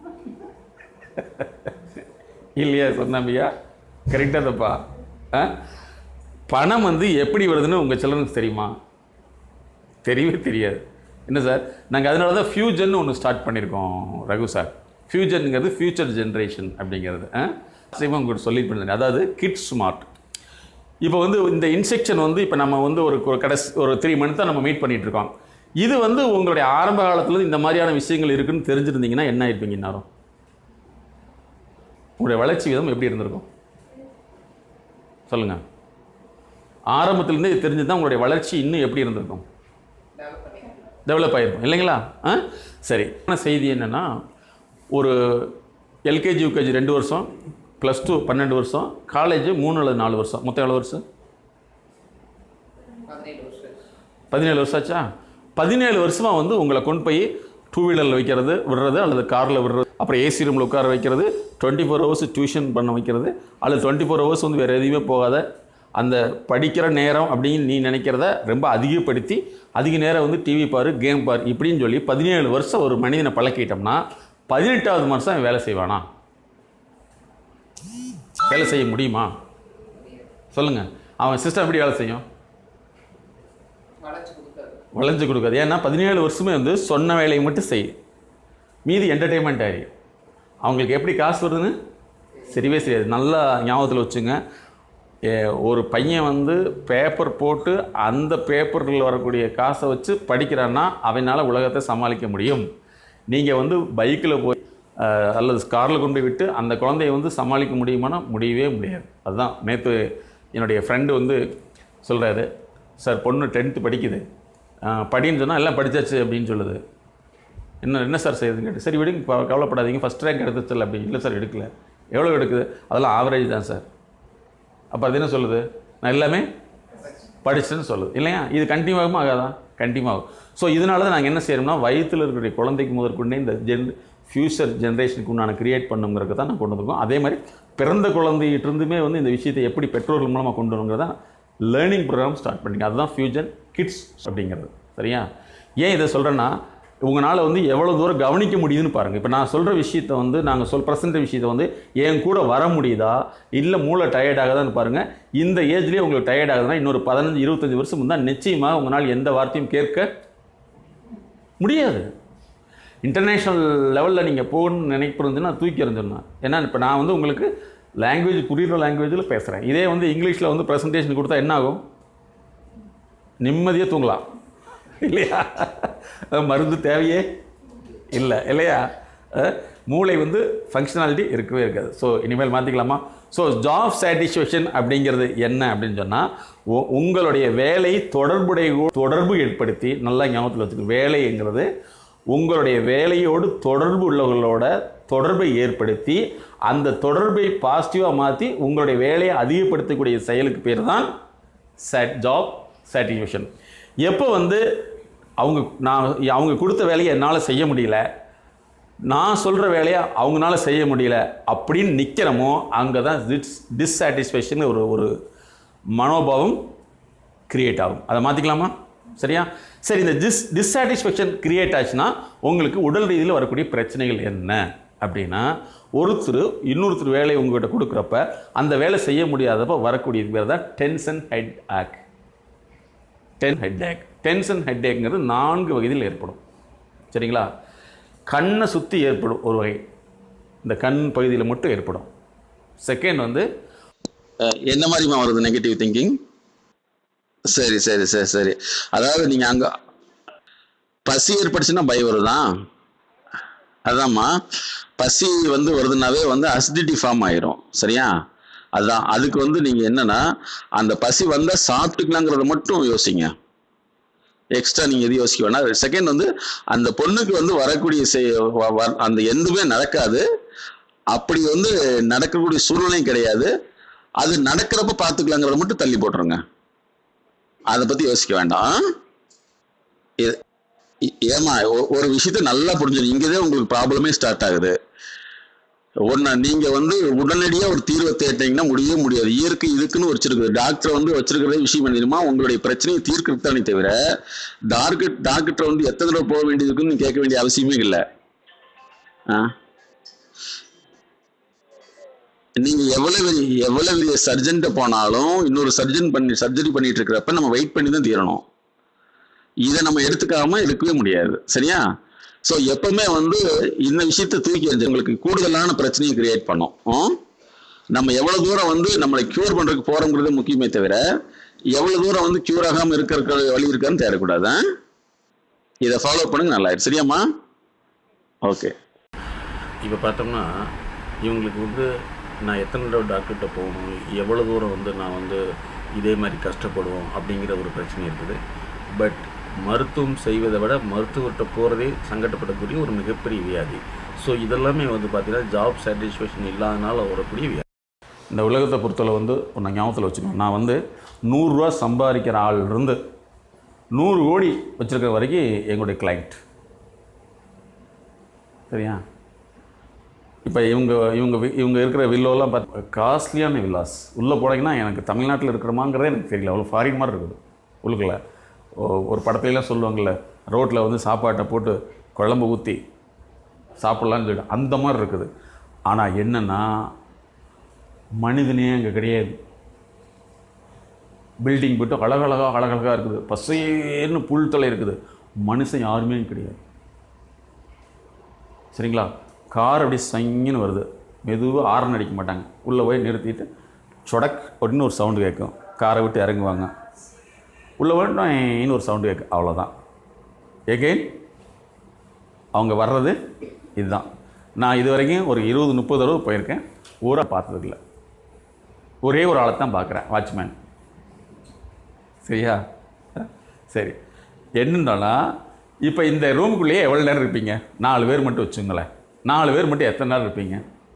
இல்லையா சொன்னாம்பியா கரெக்டாக தப்பா ஆ பணம் வந்து எப்படி வருதுன்னு உங்கள் சில்ட்ரன்ஸ் தெரியுமா தெரியவே தெரியாது என்ன சார் நாங்கள் அதனால தான் ஃபியூஜன் ஒன்று ஸ்டார்ட் பண்ணியிருக்கோம் ரகு சார் ஃபியூஜனுங்கிறது ஃபியூச்சர் ஜென்ரேஷன் அப்படிங்கிறது ஆ சேமா உங்களுக்கு சொல்லி பண்ணேன் அதாவது கிட் ஸ்மார்ட் இப்போ வந்து இந்த இன்செக்ஷன் வந்து இப்போ நம்ம வந்து ஒரு ஒரு கடைசி ஒரு த்ரீ மந்த் தான் நம்ம மீட் பண்ணிட்டு இருக்கோம் இது வந்து உங்களுடைய ஆரம்ப காலத்தில் இந்த மாதிரியான விஷயங்கள் இருக்குன்னு தெரிஞ்சிருந்தீங்கன்னா என்ன ஆயிருப்பீங்க இந்நேரம் உங்களுடைய வளர்ச்சி விதம் எப்படி இருந்திருக்கும் சொல்லுங்கள் ஆரம்பத்திலேருந்தே இது தெரிஞ்சு தான் உங்களுடைய வளர்ச்சி இன்னும் எப்படி இருந்திருக்கும் டெவலப் பண்ணி டெவலப் ஆகிருக்கும் இல்லைங்களா ஆ சரி ஆன செய்தி என்னென்னா ஒரு எல்கேஜி யூகேஜி ரெண்டு வருஷம் ப்ளஸ் டூ பன்னெண்டு வருஷம் காலேஜ் மூணு அல்லது நாலு வருஷம் மொத்தம் எவ்வளோ வருஷம் பதினேழு வருஷம் பதினேழு வருஷம் ஆச்சா பதினேழு வருஷமாக வந்து உங்களை கொண்டு போய் டூ வீலரில் வைக்கிறது விடுறது அல்லது காரில் விடுறது அப்புறம் ஏசி ரூமில் உட்கார வைக்கிறது டுவெண்ட்டி ஃபோர் ஹவர்ஸ் டியூஷன் பண்ண வைக்கிறது அல்லது டுவெண்ட்டி ஃபோர் ஹவர்ஸ் வந்து வேறு எதுவுமே போகாத அந்த படிக்கிற நேரம் அப்படின்னு நீ நினைக்கிறத ரொம்ப அதிகப்படுத்தி அதிக நேரம் வந்து டிவி பாரு கேம் பாரு இப்படின்னு சொல்லி பதினேழு வருஷம் ஒரு மனிதனை பழக்கிட்டோம்னா பதினெட்டாவது வருஷம் அவன் வேலை செய்வானா வேலை செய்ய முடியுமா சொல்லுங்கள் அவன் சிஸ்டம் எப்படி வேலை செய்யும் வளைச்சு கொடுக்காது வளைஞ்சு கொடுக்காது ஏன்னா பதினேழு வருஷமே வந்து சொன்ன வேலையை மட்டும் செய் மீதி என்டர்டெயின்மெண்ட் ஆகி அவங்களுக்கு எப்படி காசு வருதுன்னு சரிவே சரியாது நல்லா ஞாபகத்தில் வச்சுங்க ஏ, ஒரு பையன் வந்து பேப்பர் போட்டு அந்த பேப்பரில் வரக்கூடிய காசை வச்சு படிக்கிறான்னா அவனால் உலகத்தை சமாளிக்க முடியும் நீங்கள் வந்து பைக்கில் போய் அஹ், அல்லது காரில் கொண்டு விட்டு அந்த குழந்தைய வந்து சமாளிக்க முடியுமானா முடியவே முடியாது அதுதான் நேற்று என்னுடைய ஃப்ரெண்டு வந்து சொல்கிறாரு சார் பொண்ணு டென்த்து படிக்குது அஹ், படின்னு சொன்னால் எல்லாம் படிச்சாச்சு அப்படின்னு சொல்லுது என்ன என்ன சார் செய்யுதுன்னு கேட்டு சரி விடுங்க ப- கவலைப்படாதீங்க ஃபஸ்ட் ரேங்க் எடுத்துச்சல அப்படி இல்லை சார் எடுக்கல எவ்வளோ எடுக்குது அதெல்லாம் ஆவரேஜ் தான் சார் அப்போ அது என்ன சொல்லுது நான் எல்லாமே படிச்சேன்னு சொல்லுது இல்லையா இது கண்டினியூ ஆகுமா ஆகாதா கண்டினியூ ஆகும் ஸோ இதனால தான் நாங்கள் என்ன செய்யறோம்னா வயிற்றில் இருக்கக்கூடிய குழந்தைக்கு முதற்கொண்டே இந்த ஜென் ஃபியூச்சர் ஜென்ரேஷனுக்கு உண்டான கிரியேட் பண்ணுங்கிறத தான் நான் கொண்டு வந்திருக்கோம் அதே மாதிரி பிறந்த குழந்தைகிட்டிருந்துமே வந்து இந்த விஷயத்தை எப்படி பெற்றோர்கள் மூலமாக கொண்டு வரணுங்கிறத லேர்னிங் ப்ரோக்ராம் ஸ்டார்ட் பண்ணிங்க அதுதான் ஃபியூச்சர் கிட்ஸ் அப்படிங்கிறது சரியா ஏன் இதை சொல்கிறேன்னா உங்களால் வந்து எவ்வளோ தூரம் கவனிக்க முடியுதுன்னு பாருங்கள் இப்போ நான் சொல்கிற விஷயத்தை வந்து நாங்கள் சொல் ப்ரெசென்ட் விஷயத்தை வந்து என் கூட வர முடியுதா இல்லை மூளை டயர்ட் ஆகுதான்னு பாருங்கள் இந்த ஏஜ்லேயே உங்களுக்கு டயர்ட் ஆகுதுன்னா இன்னொரு பதினஞ்சு இருபத்தஞ்சி வருஷம் முந்தான் நிச்சயமாக உங்களால் எந்த வார்த்தையும் கேட்க முடியாது இன்டர்நேஷ்னல் லெவலில் நீங்கள் போகணும்னு நினைப்பிருந்துன்னா தூக்கி எறிஞ்சிடணும் ஏன்னா இப்போ நான் வந்து உங்களுக்கு லாங்குவேஜ் புரியுற லாங்குவேஜில் பேசுகிறேன் இதே வந்து இங்கிலீஷில் வந்து ப்ரெசன்டேஷன் கொடுத்தா என்ன ஆகும் நிம்மதியாக தூங்கலாம் இல்லையா மருந்து தேவையே இல்லை இல்லையா அஹ், மூளை வந்து ஃபங்க்ஷனாலிட்டி இருக்கவே இருக்காது ஸோ இனிமேல் மாற்றிக்கலாமா ஸோ ஜாப் சாட்டிஸ்ஃபேக்ஷன் அப்படிங்கிறது என்ன அப்படின்னு சொன்னால் உங்களுடைய வேலை தொடர்புடைய தொடர்பு ஏற்படுத்தி நல்லா ஞாபகத்தில் வச்சுக்கணும் வேலைங்கிறது உங்களுடைய வேலையோடு தொடர்பு உள்ளவர்களோட தொடர்பை ஏற்படுத்தி அந்த தொடர்பை பாசிட்டிவாக மாற்றி உங்களுடைய வேலையை அதிகப்படுத்தக்கூடிய செயலுக்கு பேர் தான் சாட் ஜாப் சாட்டிஸ்ஃபேக்ஷன் எப்போ வந்து அவங்க நான் அவங்க கொடுத்த வேலையை என்னால் செய்ய முடியல நான் சொல்கிற வேலையை அவங்களால செய்ய முடியல அப்படின்னு நிற்கிறமோ அங்கே தான் டிஸ் டிஸ்சாட்டிஸ்ஃபேக்ஷன் ஒரு ஒரு மனோபாவம் கிரியேட் ஆகும் அதை மாற்றிக்கலாமா சரியா சரி இந்த டிஸ் டிஸ்சாட்டிஸ்ஃபேக்ஷன் கிரியேட் ஆச்சுன்னா உங்களுக்கு உடல் ரீதியில் வரக்கூடிய பிரச்சனைகள் என்ன அப்படின்னா ஒருத்தர் இன்னொருத்தர் வேலையை உங்ககிட்ட கொடுக்குறப்ப அந்த வேலை செய்ய முடியாதப்ப வரக்கூடிய பேர் தான் tension headache ten headache tension ஹெட்டேக்ங்கிறது நான்கு வகையில் ஏற்படும் சரிங்களா கண்ணை சுற்றி ஏற்படும் ஒரு வகை இந்த கண் பகுதியில் மட்டும் ஏற்படும் செகண்ட் வந்து என்ன மாதிரிமா வருது நெகட்டிவ் திங்கிங் சரி சரி சரி சரி அதாவது நீங்கள் அங்கே பசி ஏற்பட்டுச்சுன்னா பயம் வருதா அதாம்மா பசி வந்து வருதுனாவே வந்து அசிடிட்டி ஃபார்ம் ஆயிரும் சரியா அதான் அதுக்கு வந்து நீங்கள் என்னன்னா அந்த பசி வந்தால் சாப்பிட்டுக்கலாங்கிறத மட்டும் யோசிங்க எக்ஸ்ட்ரா நீங்கள் எது யோசிக்க வேணாம் செகண்ட் வந்து அந்த பொண்ணுக்கு வந்து வரக்கூடிய செய்- வ- வ- அந்த எதுவுமே நடக்காது அப்படி வந்து நடக்கக்கூடிய சூழ்நிலையும் கிடையாது அது நடக்கிறப்ப பார்த்துக்கலாங்கிறத மட்டும் தள்ளி போட்டுருங்க அதை பற்றி யோசிக்க வேண்டாம் இது- இ- ஏம்மா ஒ- ஒரு விஷயத்த நல்லா புரிஞ்சுக்கணும் இங்கதான் உங்களுக்கு ப்ராப்ளமே ஸ்டார்ட் ஆகுது ஒன்று நீங்கள் வந்து உடனடியாக ஒரு தீர்வை தேட்டீங்கன்னா முடியவே முடியாது இயற்கை இதுக்குன்னு வச்சிருக்குது டாக்டர் வந்து வச்சிருக்கிறதே விஷயம் பண்ணிடுமா உங்களுடைய பிரச்சனையை தீர்க்கிறது தானே தவிர டாக்டர் டாக்டர் வந்து எத்தனை தடவை போக வேண்டியதுக்குன்னு கேட்க வேண்டிய அவசியமே இல்லை ஆ நீங்க எவ்வளவு எவ்வளவு பெரிய சர்ஜன்ட்ட போனாலும் இன்னொரு சர்ஜன் பண்ணி சர்ஜரி பண்ணிட்டு இருக்கிறப்ப நம்ம வெயிட் பண்ணி தான் தீரணும் இதை நம்ம எடுத்துக்காம எடுக்கவே முடியாது சரியா ஸோ எப்பவுமே வந்து இந்த விஷயத்தை தூக்கி எறிஞ்சு உங்களுக்கு கூடுதலான பிரச்சனையை கிரியேட் பண்ணும் ம்? நம்ம எவ்வளவு தூரம் வந்து நம்மளை கியூர் பண்றதுக்கு போறோங்கிறது முக்கியமே தவிர எவ்வளவு தூரம் வந்து கியூர் ஆகாம இருக்கிற வழி இருக்கான்னு தேடக்கூடாது ஆ? இதை ஃபாலோ பண்ணுங்க நல்லா ஆயிடுச்சு. சரியாம்மா ஓகே இப்போ பார்த்தோம்னா இவங்களுக்கு வந்து நான் எத்தனை தடவை டாக்டர்கிட்ட போகணும் எவ்வளோ தூரம் வந்து நான் வந்து இதே மாதிரி கஷ்டப்படுவோம் அப்படிங்கிற ஒரு பிரச்சனை இருக்குது பட் மருத்துவம் செய்வதை விட மருத்துவர்கிட்ட போகிறதே சங்கடப்படக்கூடிய ஒரு மிகப்பெரிய வியாதி ஸோ இதெல்லாமே வந்து பார்த்தீங்கன்னா ஜாப் சாட்டிஸ்ஃபேக்ஷன் இல்லாதனால வரக்கூடிய வியாதி இந்த உலகத்தை பொறுத்தவரை வந்து ஒன்று ஞாபகத்தில் வச்சுக்கணும் நான் வந்து நூறுரூவா சம்பாதிக்கிற ஆள் இருந்து நூறு கோடி வச்சுருக்கிற வரைக்கும் எங்களுடைய கிளைண்ட் சரியா இப்போ இவங்க இவங்க வி- இவங்க இருக்கிற வில்லோலாம் பார்த்து காஸ்ட்லியான வில்லாஸ் உள்ளே போனீங்கன்னா எனக்கு தமிழ்நாட்டில் இருக்கிறோமாங்கிறதே எனக்கு தெரியல அவ்வளோ ஃபாரின் மாதிரி இருக்குது உள்ளுக்குள்ள ஒ- ஒரு படத்துலலாம் சொல்லுவாங்கள்ல ரோட்டில் வந்து சாப்பாட்டை போட்டு குழம்பு ஊற்றி சாப்பிட்லான்னு சொல்லிட்டு அந்த மாதிரி இருக்குது ஆனால் என்னென்னா மனிதனே அங்கே கிடையாது பில்டிங் போட்டு அழகழகா அழகழகாக இருக்குது பசேர்னு புல் தலை இருக்குது மனுஷன் யாருமே கிடையாது சரிங்களா கார் அப்படி சங்கின்னு வருது மெதுவாக ஆரன் அடிக்க மாட்டாங்க உள்ளே போய் நிறுத்திட்டு சொடக் அப்படின்னு ஒரு சவுண்டு கேட்கும் காரை விட்டு இறங்குவாங்க உள்ளே போய் இன்னொரு சவுண்டு கேட்கும் அவ்வளோதான் எகெயின் அவங்க வர்றது இதுதான் நான் இது வரைக்கும் ஒரு இருபது முப்பது தடவை போயிருக்கேன் ஊரை பார்த்ததில்ல ஒரே ஒரு ஆளை தான் பார்க்குறேன் வாட்ச்மேன் சரியா சரி என்னன்னா இப்போ இந்த ரூமுக்குள்ளேயே எவ்வளோ நேரம் இருப்பீங்க நாலு பேர் மட்டும் வச்சுங்களேன் நாலு பேர் மட்டும் எத்தனை நேரம் இருப்பீங்க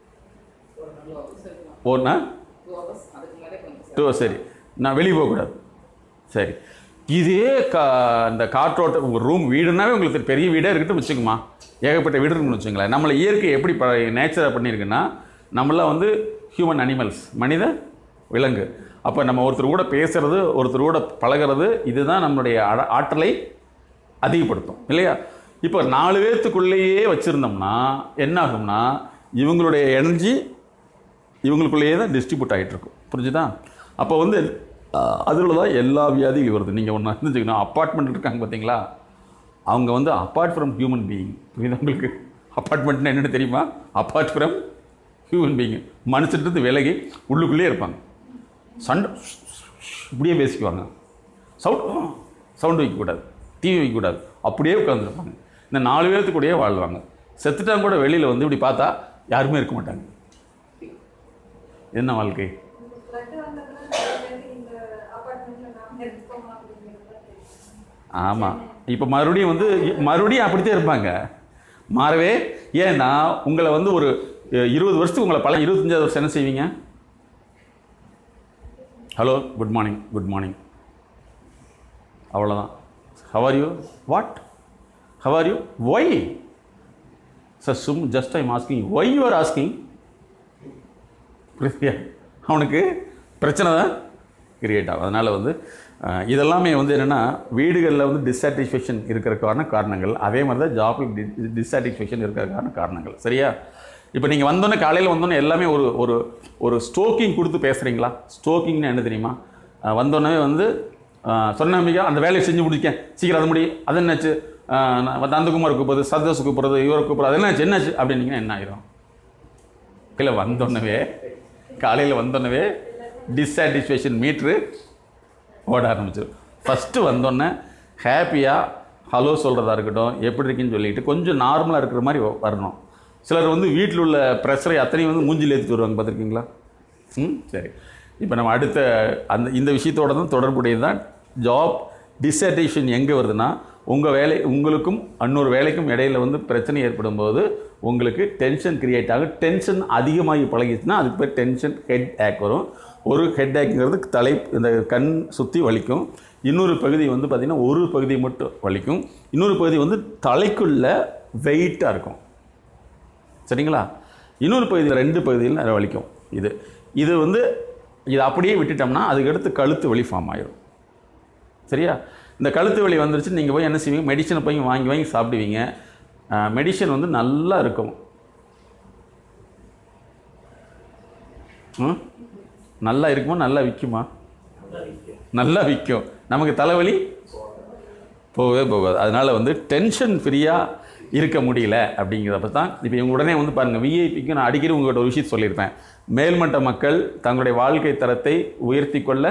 ஒன்றா டூ ஹவர்ஸ் அதுக்கு முன்னாடியே கொஞ்சம் டூ சரி நான் வெளியே போகக்கூடாது சரி இதே கா இந்த காற்றோட்ட உங்கள் ரூம் வீடுனாவே உங்களுக்கு தெரியும். பெரிய வீடே இருக்கட்டும் வச்சுக்கோமா ஏகப்பட்ட வீடு இருக்குன்னு வச்சுங்களேன் நம்மளை இயற்கை எப்படி ப நேச்சராக பண்ணியிருக்குன்னா நம்மளாம் வந்து ஹியூமன் அனிமல்ஸ் மனித விலங்கு அப்போ நம்ம ஒருத்தர் கூட பேசுறது ஒருத்தர் கூட பழகிறது இதுதான் நம்மளுடைய அட- ஆற்றலை அதிகப்படுத்தும் இல்லையா இப்போ நாலு பேர்த்துக்குள்ளேயே வச்சுருந்தோம்னா என்ன ஆகும்னா இவங்களுடைய எனர்ஜி இவங்களுக்குள்ளேயே தான் டிஸ்ட்ரிபியூட் ஆகிட்டு இருக்கும் புரிஞ்சுதா அப்போ வந்து அதில் தான் எல்லா வியாதியும் வருது நீங்கள் ஒன்று தெரிஞ்சுக்கணும் அப்பார்ட்மெண்ட் இருக்காங்க பார்த்தீங்களா அவங்க வந்து அப்பார்ட் ஃப்ரம் ஹியூமன் பீயிங் புரியுதா உங்களுக்கு அப்பார்ட்மெண்ட்னா என்னென்னு தெரியுமா அப்பார்ட் ஃப்ரம் ஹியூமன் பீயிங் மனுஷன்றது விலகி உள்ளுக்குள்ளேயே இருப்பாங்க சண்டை இப்படியே பேசிக்குவாங்க சவுண்ட் சவுண்டு வைக்கக்கூடாது டிவி வைக்கக்கூடாது அப்படியே உட்காந்துருப்பாங்க இந்த நாலு பேர்த்து கூடயே வாழ்வாங்க செத்துட்டாங்க கூட வெளியில் வந்து இப்படி பார்த்தா யாருமே இருக்க மாட்டாங்க என்ன வாழ்க்கை இந்த ஃப்ளட் வந்ததுல நிறைய பேருக்கு இந்த அபார்ட்மெண்ட்ல நாம இருக்கோமா அப்படிங்கிறது தெரியும் ஆமாம் இப்போ மறுபடியும் வந்து மறுபடியும் அப்படித்தான் இருப்பாங்க மாறவே ஏன்னா உங்களை வந்து ஒரு அஹ், இருபது வருஷத்துக்கு உங்களை பல இருபத்தஞ்சாவது வருஷம் என்ன செய்வீங்க hello good morning good morning அவ்வளோதான் how are you what how are you why sir சும் just I'm asking why you are asking புரியுதா அவனுக்கு பிரச்சனை தான் கிரியேட் ஆகும் அதனால் வந்து அஹ், இதெல்லாமே வந்து என்னென்னா வீடுகளில் வந்து டிஸாட்டிஸ்ஃபேக்ஷன் இருக்கிறதுக்கான காரணங்கள் அதே மாதிரி தான் ஜாப்பில் டி டிஸாட்டிஸ்ஃபேக்ஷன் இருக்கிறதுக்கான காரணங்கள் சரியா இப்போ நீங்கள் வந்தோன்னே காலையில் வந்தோன்னே எல்லாமே ஒரு ஒரு ஒரு ஸ்டோக்கிங் கொடுத்து பேசுகிறீங்களா ஸ்டோக்கிங்னு என்ன தெரியுமா அஹ், வந்தோடனே வந்து அஹ், சொன்ன மிக அந்த வேலையை செஞ்சு முடிக்கேன் சீக்கிரம் அது முடி அது என்னாச்சு அஹ், நான் வந்து நந்தகுமார் கூப்பிடுறது சந்தோஷ் கூப்பிடுறது இவரை கூப்பிடுறது அது என்னாச்சு என்னாச்சு அப்படின்னீங்கன்னா என்ன ஆயிரும் இல்லை வந்தோடனே காலையில் வந்தோடனே டிஸ்சாட்டிஸ்ஃபேக்ஷன் மீட்ரு ஓட ஆரம்பிச்சிடும் ஃபஸ்ட்டு வந்தோடனே ஹாப்பியாக ஹலோ சொல்கிறதா இருக்கட்டும் எப்படி இருக்குன்னு சொல்லிட்டு கொஞ்சம் நார்மலாக இருக்கிற மாதிரி வ- வரணும் சிலர் வந்து வீட்டில் உள்ள ப்ரெஷரை அத்தனையும் வந்து மூஞ்சில் ஏற்றிட்டு வருவாங்க பார்த்துருக்கீங்களா ம் சரி இப்போ நம்ம அடுத்த அந்த இந்த விஷயத்தோட தான் தொடர்புடையது தான் ஜாப் டிஸ்சாட்டிஸ்ஃபேக்ஷன் எங்கே வருதுன்னா உங்கள் வேலை உங்களுக்கும் இன்னொரு வேலைக்கும் இடையில வந்து பிரச்சனை ஏற்படும் போது உங்களுக்கு டென்ஷன் கிரியேட் ஆகும் டென்ஷன் அதிகமாகி பழகிச்சுன்னா அதுக்கு பேர் டென்ஷன் ஹெட் ஏக் வரும் ஒரு ஹெட் ஏக்குங்கிறது தலை இந்த கண் சுற்றி வலிக்கும் இன்னொரு பகுதி வந்து பார்த்திங்கன்னா ஒரு பகுதி மட்டும் வலிக்கும் இன்னொரு பகுதி வந்து தலைக்குள்ள வெயிட்டாக இருக்கும் சரிங்களா இன்னொரு பகுதி ரெண்டு பகுதியில் நிறைய வலிக்கும் இது இது வந்து இது அப்படியே விட்டுட்டோம்னா அதுக்கடுத்து கழுத்து வலி ஃபார்ம் ஆயிரும் சரியா இந்த கழுத்து வலி வந்துருச்சு நீங்கள் போய் என்ன செய்வீங்க மெடிசனை போய் வாங்கி வாங்கி சாப்பிடுவீங்க மெடிசன் வந்து நல்லா இருக்கும் ம் நல்லா இருக்குமா நல்லா விற்குமா நல்லா விற்கும் நமக்கு தலைவலி போகவே போகாது அதனால் வந்து டென்ஷன் ஃப்ரீயாக இருக்க முடியல அப்படிங்கிறப்ப தான் இப்போ இவங்க உடனே வந்து பாருங்கள் விஐபிக்கு நான் அடிக்கடி உங்கள்கிட்ட ஒரு விஷயம் சொல்லியிருப்பேன் மேல்மட்ட மக்கள் தங்களுடைய வாழ்க்கை தரத்தை உயர்த்தி கொள்ள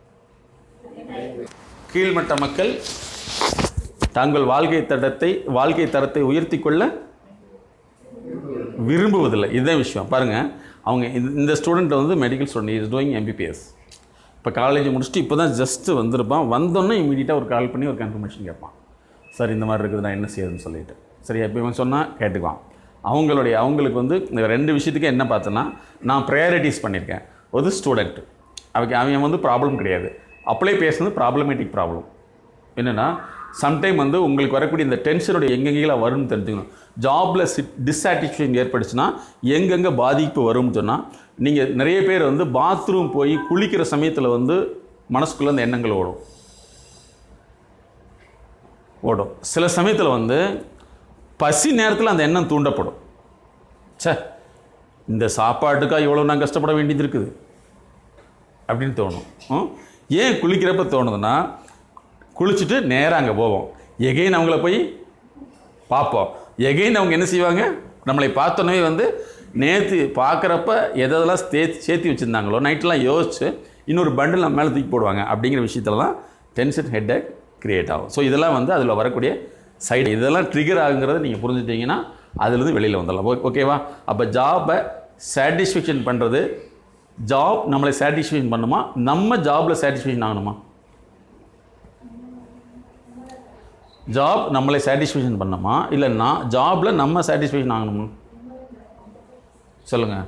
கீழ்மட்ட மக்கள் தங்கள் வாழ்க்கை தரத்தை வாழ்க்கை தரத்தை உயர்த்தி கொள்ள விரும்புவதில்லை இதுதான் விஷயம் பாருங்கள் அவங்க இந்த- இந்த ஸ்டூடெண்ட் வந்து medical student is doing MBBS இப்போ காலேஜ் முடிச்சுட்டு இப்போ தான் ஜஸ்ட்டு வந்திருப்பான் வந்தோன்னே இமீடியட்டாக ஒரு கால் பண்ணி ஒரு கன்ஃபர்மேஷன் கேட்பான் சார் இந்த மாதிரி இருக்குது நான் என்ன செய்யுதுன்னு சொல்லிட்டு சரி இப்போ இவன் சொன்னால் கேட்டுக்குவான் அவங்களுடைய அவங்களுக்கு வந்து இந்த ரெண்டு விஷயத்துக்கு என்ன பார்த்தேன்னா நான் ப்ரையாரிட்டிஸ் பண்ணியிருக்கேன் ஒரு ஸ்டூடெண்ட் அவங்க அவன் வந்து ப்ராப்ளம் கிடையாது அப்ளை பேசுனது ப்ராப்ளமேட்டிக் ப்ராப்ளம் என்னென்னா சம்டைம் வந்து உங்களுக்கு வரக்கூடிய இந்த டென்ஷனுடைய எங்கெங்கெல்லாம் வரும்னு தெரிஞ்சுக்கணும் ஜாபில் டிஸ்சாட்டிஸ்ஃபேக்ஷன் ஏற்பட்டுச்சுன்னா எங்கெங்கே பாதிப்பு வரும்னு சொன்னால் நீங்கள் நிறைய பேர் வந்து பாத்ரூம் போய் குளிக்கிற சமயத்தில் வந்து மனசுக்குள்ளே அந்த எண்ணங்கள் ஓடும் ஓடும் சில சமயத்தில் வந்து பசி நேரத்தில் அந்த எண்ணம் தூண்டப்படும் ச்சே இந்த சாப்பாட்டுக்காக இவ்வளோ நான் கஷ்டப்பட வேண்டியது இருக்குது அப்படின்னு தோணும் ம்? ஏன் குளிக்கிறப்ப தோணுதுன்னா குளிச்சுட்டு நேராக அங்கே போவோம் எகைன் அவங்கள போய் பார்ப்போம் எகைன் அவங்க என்ன செய்வாங்க நம்மளை பார்த்தோன்னே வந்து நேற்று பார்க்குறப்ப எதெல்லாம் சேர்த்து சேர்த்து வச்சுருந்தாங்களோ நைட்டெலாம் யோசிச்சு இன்னொரு பண்டில் நம்ம மேலே தூக்கி போடுவாங்க அப்படிங்கிற விஷயத்துல தான் டென்ஷன் ஹெட்டேக் கிரியேட் ஆகும் ஸோ இதெல்லாம் வந்து அதில் வரக்கூடிய சைடு இதெல்லாம் ட்ரிகர் ஆகுங்கிறத நீங்கள் புரிஞ்சுட்டீங்கன்னா அதுலேருந்து வெளியில் வந்துடலாம் ஓ- ஓகேவா அப்போ ஜாபை சாட்டிஸ்ஃபேக்ஷன் பண்ணுறது ஜாப் நம்மளை சாட்டிஸ்ஃபேக்ஷன் பண்ணுமா நம்ம ஜாபில் சாட்டிஸ்ஃபேக்ஷன் ஆகணுமா ஜாப் நம்மளை சாட்டிஸ்ஃபேக்ஷன் பண்ணுமா இல்லை நான் ஜாபில் நம்ம சாட்டிஸ்ஃபேக்ஷன் ஆகணுமா சொல்லுங்கள்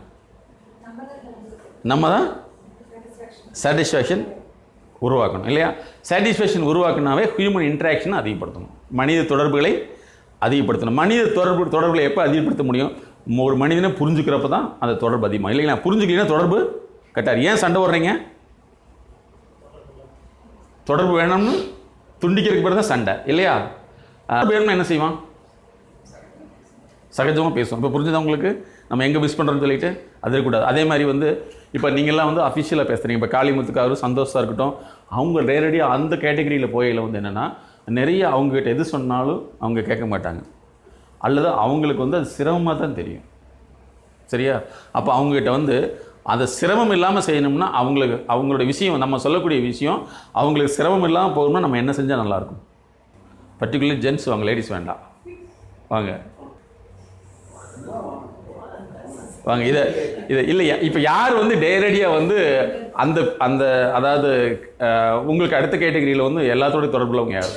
நம்ம தான் சாட்டிஸ்ஃபேக்ஷன் உருவாக்கணும் இல்லையா சாட்டிஸ்ஃபேக்ஷன் உருவாக்கினாவே ஹியூமன் இன்ட்ராக்ஷனை அதிகப்படுத்தணும் மனித தொடர்புகளை அதிகப்படுத்தணும் மனித தொடர்பு தொடர்புகளை எப்போ அதிகப்படுத்த முடியும் ஒரு மனிதனை புரிஞ்சுக்கிறப்ப தான் அந்த தொடர்பு அதிகமாக இல்லைங்களா புரிஞ்சுக்கலாம் தொடர்பு கட்டார் ஏன் சண்டை வர்றீங்க தொடர்பு வேணும்னு துண்டிக்கிறதுக்கு பிறகு தான் சண்டை இல்லையா அஹ் வேணும்னா என்ன செய்வான் சகஜமாக பேசுவோம் இப்போ புரிஞ்சுதா உங்களுக்கு நம்ம எங்கே மிஸ் பண்ணுறோம்னு சொல்லிட்டு அது இருக்கக்கூடாது அதே மாதிரி வந்து இப்போ நீங்கள்லாம் வந்து அஃபிஷியலாக பேசுகிறீங்க இப்போ காளிமுத்துக்காரு சந்தோஷமாக இருக்கட்டும் அவங்க நேரடியாக அந்த கேட்டகரியில் போயில வந்து என்னென்னா நிறைய அவங்ககிட்ட எது சொன்னாலும் அவங்க கேட்க மாட்டாங்க அல்லது அவங்களுக்கு வந்து அது சிரமமாக தான் தெரியும் சரியா அப்போ அவங்ககிட்ட வந்து அதை சிரமம் இல்லாமல் செய்யணும்னா அவங்களுக்கு அவங்களோட விஷயம் நம்ம சொல்லக்கூடிய விஷயம் அவங்களுக்கு சிரமம் இல்லாமல் போகணும்னா நம்ம என்ன செஞ்சால் நல்லாயிருக்கும் பர்டிகுலர் ஜென்ஸ் வாங்க லேடிஸ் வேண்டாம் வாங்க வாங்க இதை இதை இல்லையா இப்போ யார் வந்து நேரடியாக வந்து அந்த அந்த அதாவது அஹ், உங்களுக்கு அடுத்த கேட்டகரியில் வந்து எல்லாத்தோட தொடர்புள்ளவங்க யார்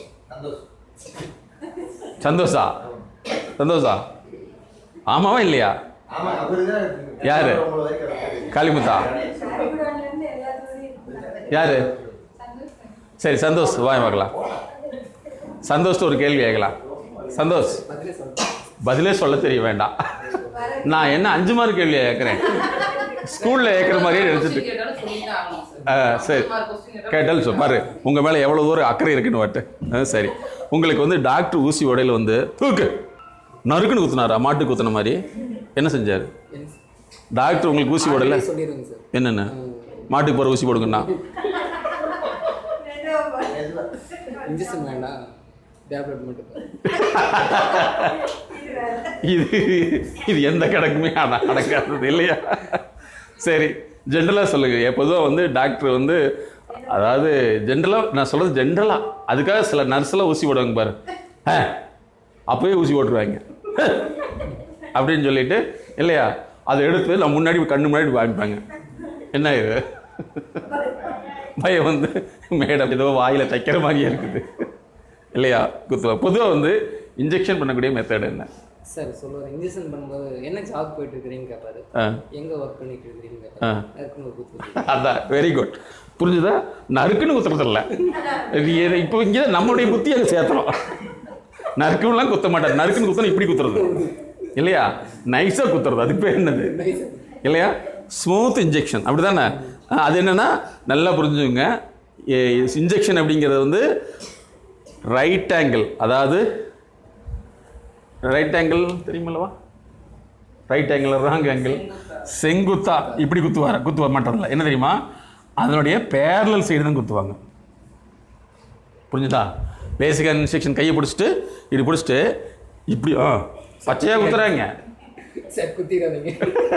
சந்தோஷம் சந்தோஷா சந்தோஷா ஆமாவா இல்லையா ஆமா அவருதான் யாரு? உங்களை வரைக்கும் காளிமுத்தா காரைக்குடியிலேருந்து எல்லாத்துலேயும் யாரு சந்தோஷம் சரி சந்தோஷ் வாங்க பார்க்கலாம் சந்தோஷ்ட ஒரு கேள்வி கேட்கலாம் சந்தோஷ் பதிலே சொல்ல தெரிய வேண்டாம் நான் என்ன அஞ்சு மார்க் கேள்வியா கேட்குறேன் ஸ்கூலில் கேட்குற மாதிரியே நினச்சிட்டு Question கேட்டாலும் சொல்லித்தான் ஆகணும் ஆ சரி சுமார் question கேட்டாலும் கேட்டாலும் சொல் பாரு உங்கள் மேலே எவ்வளோ தூரம் அக்கறை இருக்குன்னு வாட்டு ஆ சரி உங்களுக்கு வந்து டாக்டர் ஊசி உடையில வந்து தூக்கு நறுக்குன்னு குத்துனாரா மாட்டு குத்துன மாதிரி என்ன செஞ்சார் டாக்டர் உங்களுக்கு ஊசி உடையில சொல்லிடுங்க சார் என்னென்ன மாட்டுக்கு போகிற ஊசி போடுங்கண்ணா இன்ஜெக்ஷன் வேண்டாம் டேப்லெட் மட்டும் இது இது எந்த கணக்குமே அட- அடங்காதது இல்லையா சரி ஜென்ரலாக சொல்லுங்க பொதுவாக வந்து டாக்டர் வந்து அதாவது ஜென்ரலாக நான் சொல்கிறது ஜென்ரலாக அதுக்காக சில நர்ஸ்லாம் ஊசி போடுவாங்க பாரு ஆ, அப்பவே ஊசி போட்டுருவாங்க அப்படின்னு சொல்லிட்டு இல்லையா அதை எடுத்து நான் முன்னாடி கண்ணு முன்னாடி வாங்கிப்பாங்க என்ன இது பையன் வந்து மேடம் ஏதோ வாயில் தைக்கிற மாதிரியே இருக்குது இல்லையா குத்துவா பொதுவாக வந்து இன்ஜெக்ஷன் பண்ணக்கூடிய மெத்தட் என்ன சார் சொல்லுவார் இன்ஜெக்ஷன் பண்ணும்போது என்ன ஜாப் போயிட்டு இருக்கிறீங்கன்னு கேட்பாரு ஆ எங்கே ஒர்க் பண்ணிட்டு இருக்கிறீங்கன்னு ஆ. கேட்பாரு அதுக்குன்னு ஒரு குத்து அதான் வெரி குட் புரிஞ்சுதா நறுக்குன்னு குத்துறதில்ல இது ஏது- இப்போ இங்கே நம்மளுடைய புத்தி அங்கே சேர்த்துறோம் நறுக்குலாம் குத்த மாட்டார் நறுக்குன்னு குத்தணும் இப்படி குத்துறது இல்லையா நைஸாக குத்துறது அதுக்கு பேர் என்னது இல்லையா ஸ்மூத் இன்ஜெக்ஷன் அப்படி தானே அது என்னென்னா நல்லா புரிஞ்சுங்க இன்ஜெக்ஷன் அப்படிங்கிறது வந்து ரைட் ஆங்கிள் அதாவது ரைட் ஆங்கிள் தெரியுமில்லவா ரைட் ஆங்கிள் ராங் ஆங்கிள் செங்குத்தா இப்படி குத்துவார குத்துவ மாட்டதில்ல என்ன தெரியுமா அதனுடைய பேரலல் சைடு தான் குத்துவாங்க புரிஞ்சுதா பேசிக்காக இன்ஸ்ட்ரக்ஷன் கையை பிடிச்சிட்டு இப்படி பிடிச்சிட்டு இப்படி ஆ பச்சையாக குத்துறாங்க சார் குத்திடாதீங்க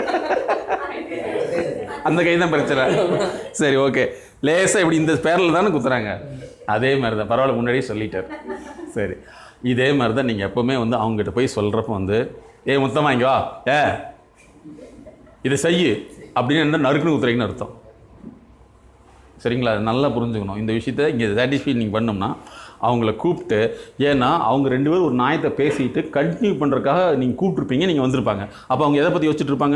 அந்த கை தான் பிரச்சனை சரி ஓகே லேசாக இப்படி இந்த பேரில் தானே குத்துறாங்க அதே மாதிரி தான் பரவாயில்ல முன்னாடியே சொல்லிட்டார் சரி இதே மாதிரி தான் நீங்கள் எப்போவுமே வந்து அவங்ககிட்ட போய் சொல்கிறப்ப வந்து ஏ முத்தமா இங்க வா ஏ இதை செய்யு அப்படின்னு என்ன நறுக்குன்னு குத்துறீங்கன்னு அர்த்தம் சரிங்களா அது நல்லா புரிஞ்சுக்கணும் இந்த விஷயத்த இங்கே சாட்டிஸ்ஃபை நீங்கள் பண்ணோம்னா அவங்கள கூப்பிட்டு ஏன்னா அவங்க ரெண்டு பேரும் ஒரு நியாயத்தை பேசிட்டு கண்டினியூ பண்ணுறதுக்காக நீங்கள் கூப்பிட்ருப்பீங்க நீங்கள் வந்திருப்பாங்க அப்போ அவங்க எதை பற்றி யோசிச்சுட்டு இருப்பாங்க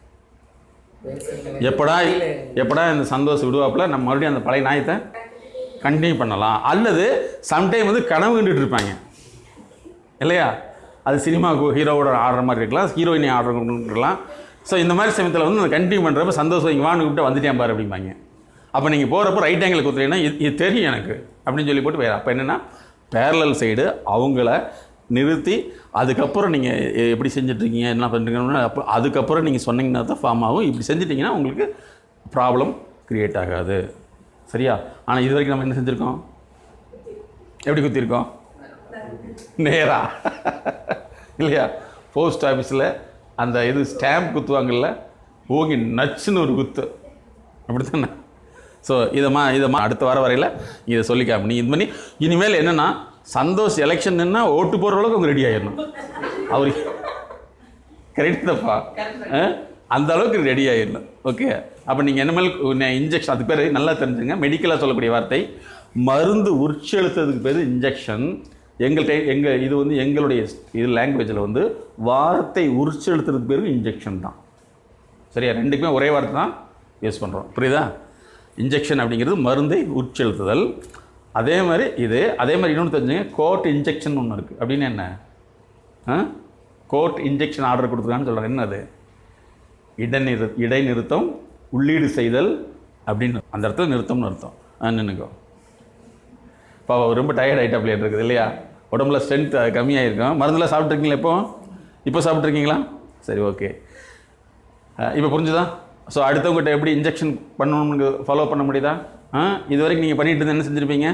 எப்படா எப்படா இந்த சந்தோஷம் விடுவாப்புல நம்ம மறுபடியும் அந்த பழைய நியாயத்தை கண்டினியூ பண்ணலாம் அல்லது சம்டைம் வந்து கனவு கண்டுட்டு இருப்பாங்க இல்லையா அது சினிமாவுக்கு ஹீரோவோட ஆடுற மாதிரி இருக்கலாம் ஹீரோயினை ஆடுற இருக்கலாம் ஸோ இந்த மாதிரி சமயத்தில் வந்து அந்த கண்டினியூ பண்ணுறப்ப சந்தோஷம் இங்கே வான்னு கூப்பிட்டு வந்துட்டேன் பாரு அப்படிம்பாங்க அப்போ நீங்கள் போகிறப்போ ரைட் ஆங்கிள் குத்துறீங்கன்னா இது இது தெரியும் எனக்கு அப்படின்னு சொல்லி போட்டு வேறு அப்போ என்னென்னா பேரலல் சைடு அவங்கள நிறுத்தி அதுக்கப்புறம் நீங்கள் எப்படி செஞ்சிட்ருக்கீங்க என்ன பண்ணுறீங்கன்னு அப்போ அதுக்கப்புறம் நீங்கள் சொன்னீங்கன்னா தான் ஃபார்ம் ஆகும் இப்படி செஞ்சிட்டிங்கன்னா உங்களுக்கு ப்ராப்ளம் க்ரியேட் ஆகாது சரியா ஆனால் இது வரைக்கும் நம்ம என்ன செஞ்சுருக்கோம் எப்படி குத்திருக்கோம் நேரா இல்லையா போஸ்ட் ஆஃபீஸில் அந்த இது ஸ்டாம்ப் குத்துவாங்கல்ல ஓங்கி நச்சுன்னு ஒரு குத்து அப்படி தானே ஸோ இதை மா இதை மா அடுத்த வாரம் வரையில் இதை சொல்லிக்காம நீ இது பண்ணி இனிமேல் என்னென்னா சந்தோஷ் எலெக்ஷன் நின்னா ஓட்டு போடுற அளவுக்கு அவங்க ரெடி ஆயிடணும் அவர் கரெக்ட் தப்பா ஆ? அந்த அளவுக்கு ரெடி ஆயிடணும் ஓகே அப்போ நீங்கள் என்னமேல் இன்ஜெக்ஷன் அது பேர் நல்லா தெரிஞ்சுங்க மெடிக்கலாக சொல்லக்கூடிய வார்த்தை மருந்து உட்செலுத்துறதுக்கு பேர் இன்ஜெக்ஷன் எங்கள்கிட்ட எங்கள் இது வந்து எங்களுடைய இது லாங்குவேஜில் வந்து வார்த்தை உட்செலுத்துறதுக்கு பேர் இன்ஜெக்ஷன் தான் சரியா ரெண்டுக்குமே ஒரே வார்த்தை தான் யூஸ் பண்ணுறோம் புரியுதா இன்ஜெக்ஷன் அப்படிங்கிறது மருந்தை உட்செலுத்துதல் அதே மாதிரி இது அதே மாதிரி இன்னொன்று தெரிஞ்சுங்க கோர்ட் இன்ஜெக்ஷன் ஒன்று இருக்குது அப்படின்னு என்ன ஆ கோர்ட் இன்ஜெக்ஷன் ஆர்டர் கொடுத்துருக்கான்னு சொல்கிறாங்க என்னது இடைநிறு இடைநிறுத்தம் உள்ளீடு செய்தல் அப்படின்னு அந்த இடத்துல நிறுத்தம்னு அர்த்தம் ஆ நின்றுக்கோ இப்போ அவ ரொம்ப டயர்ட் ஆகிட்டாப்ல இருக்குது இல்லையா உடம்புல ஸ்ட்ரென்த் கம்மியாயிருக்கும் மருந்தெல்லாம் சாப்பிட்ருக்கீங்களா இப்போ இப்போ சாப்பிட்ருக்கீங்களா சரி ஓகே இப்போ புரிஞ்சுதா ஸோ அடுத்தவங்ககிட்ட எப்படி இன்ஜெக்ஷன் பண்ணணும்னு ஃபாலோ பண்ண முடியுதா ஆ இது வரைக்கும் நீங்கள் பண்ணிட்டு இருந்தா என்ன செஞ்சுருப்பீங்க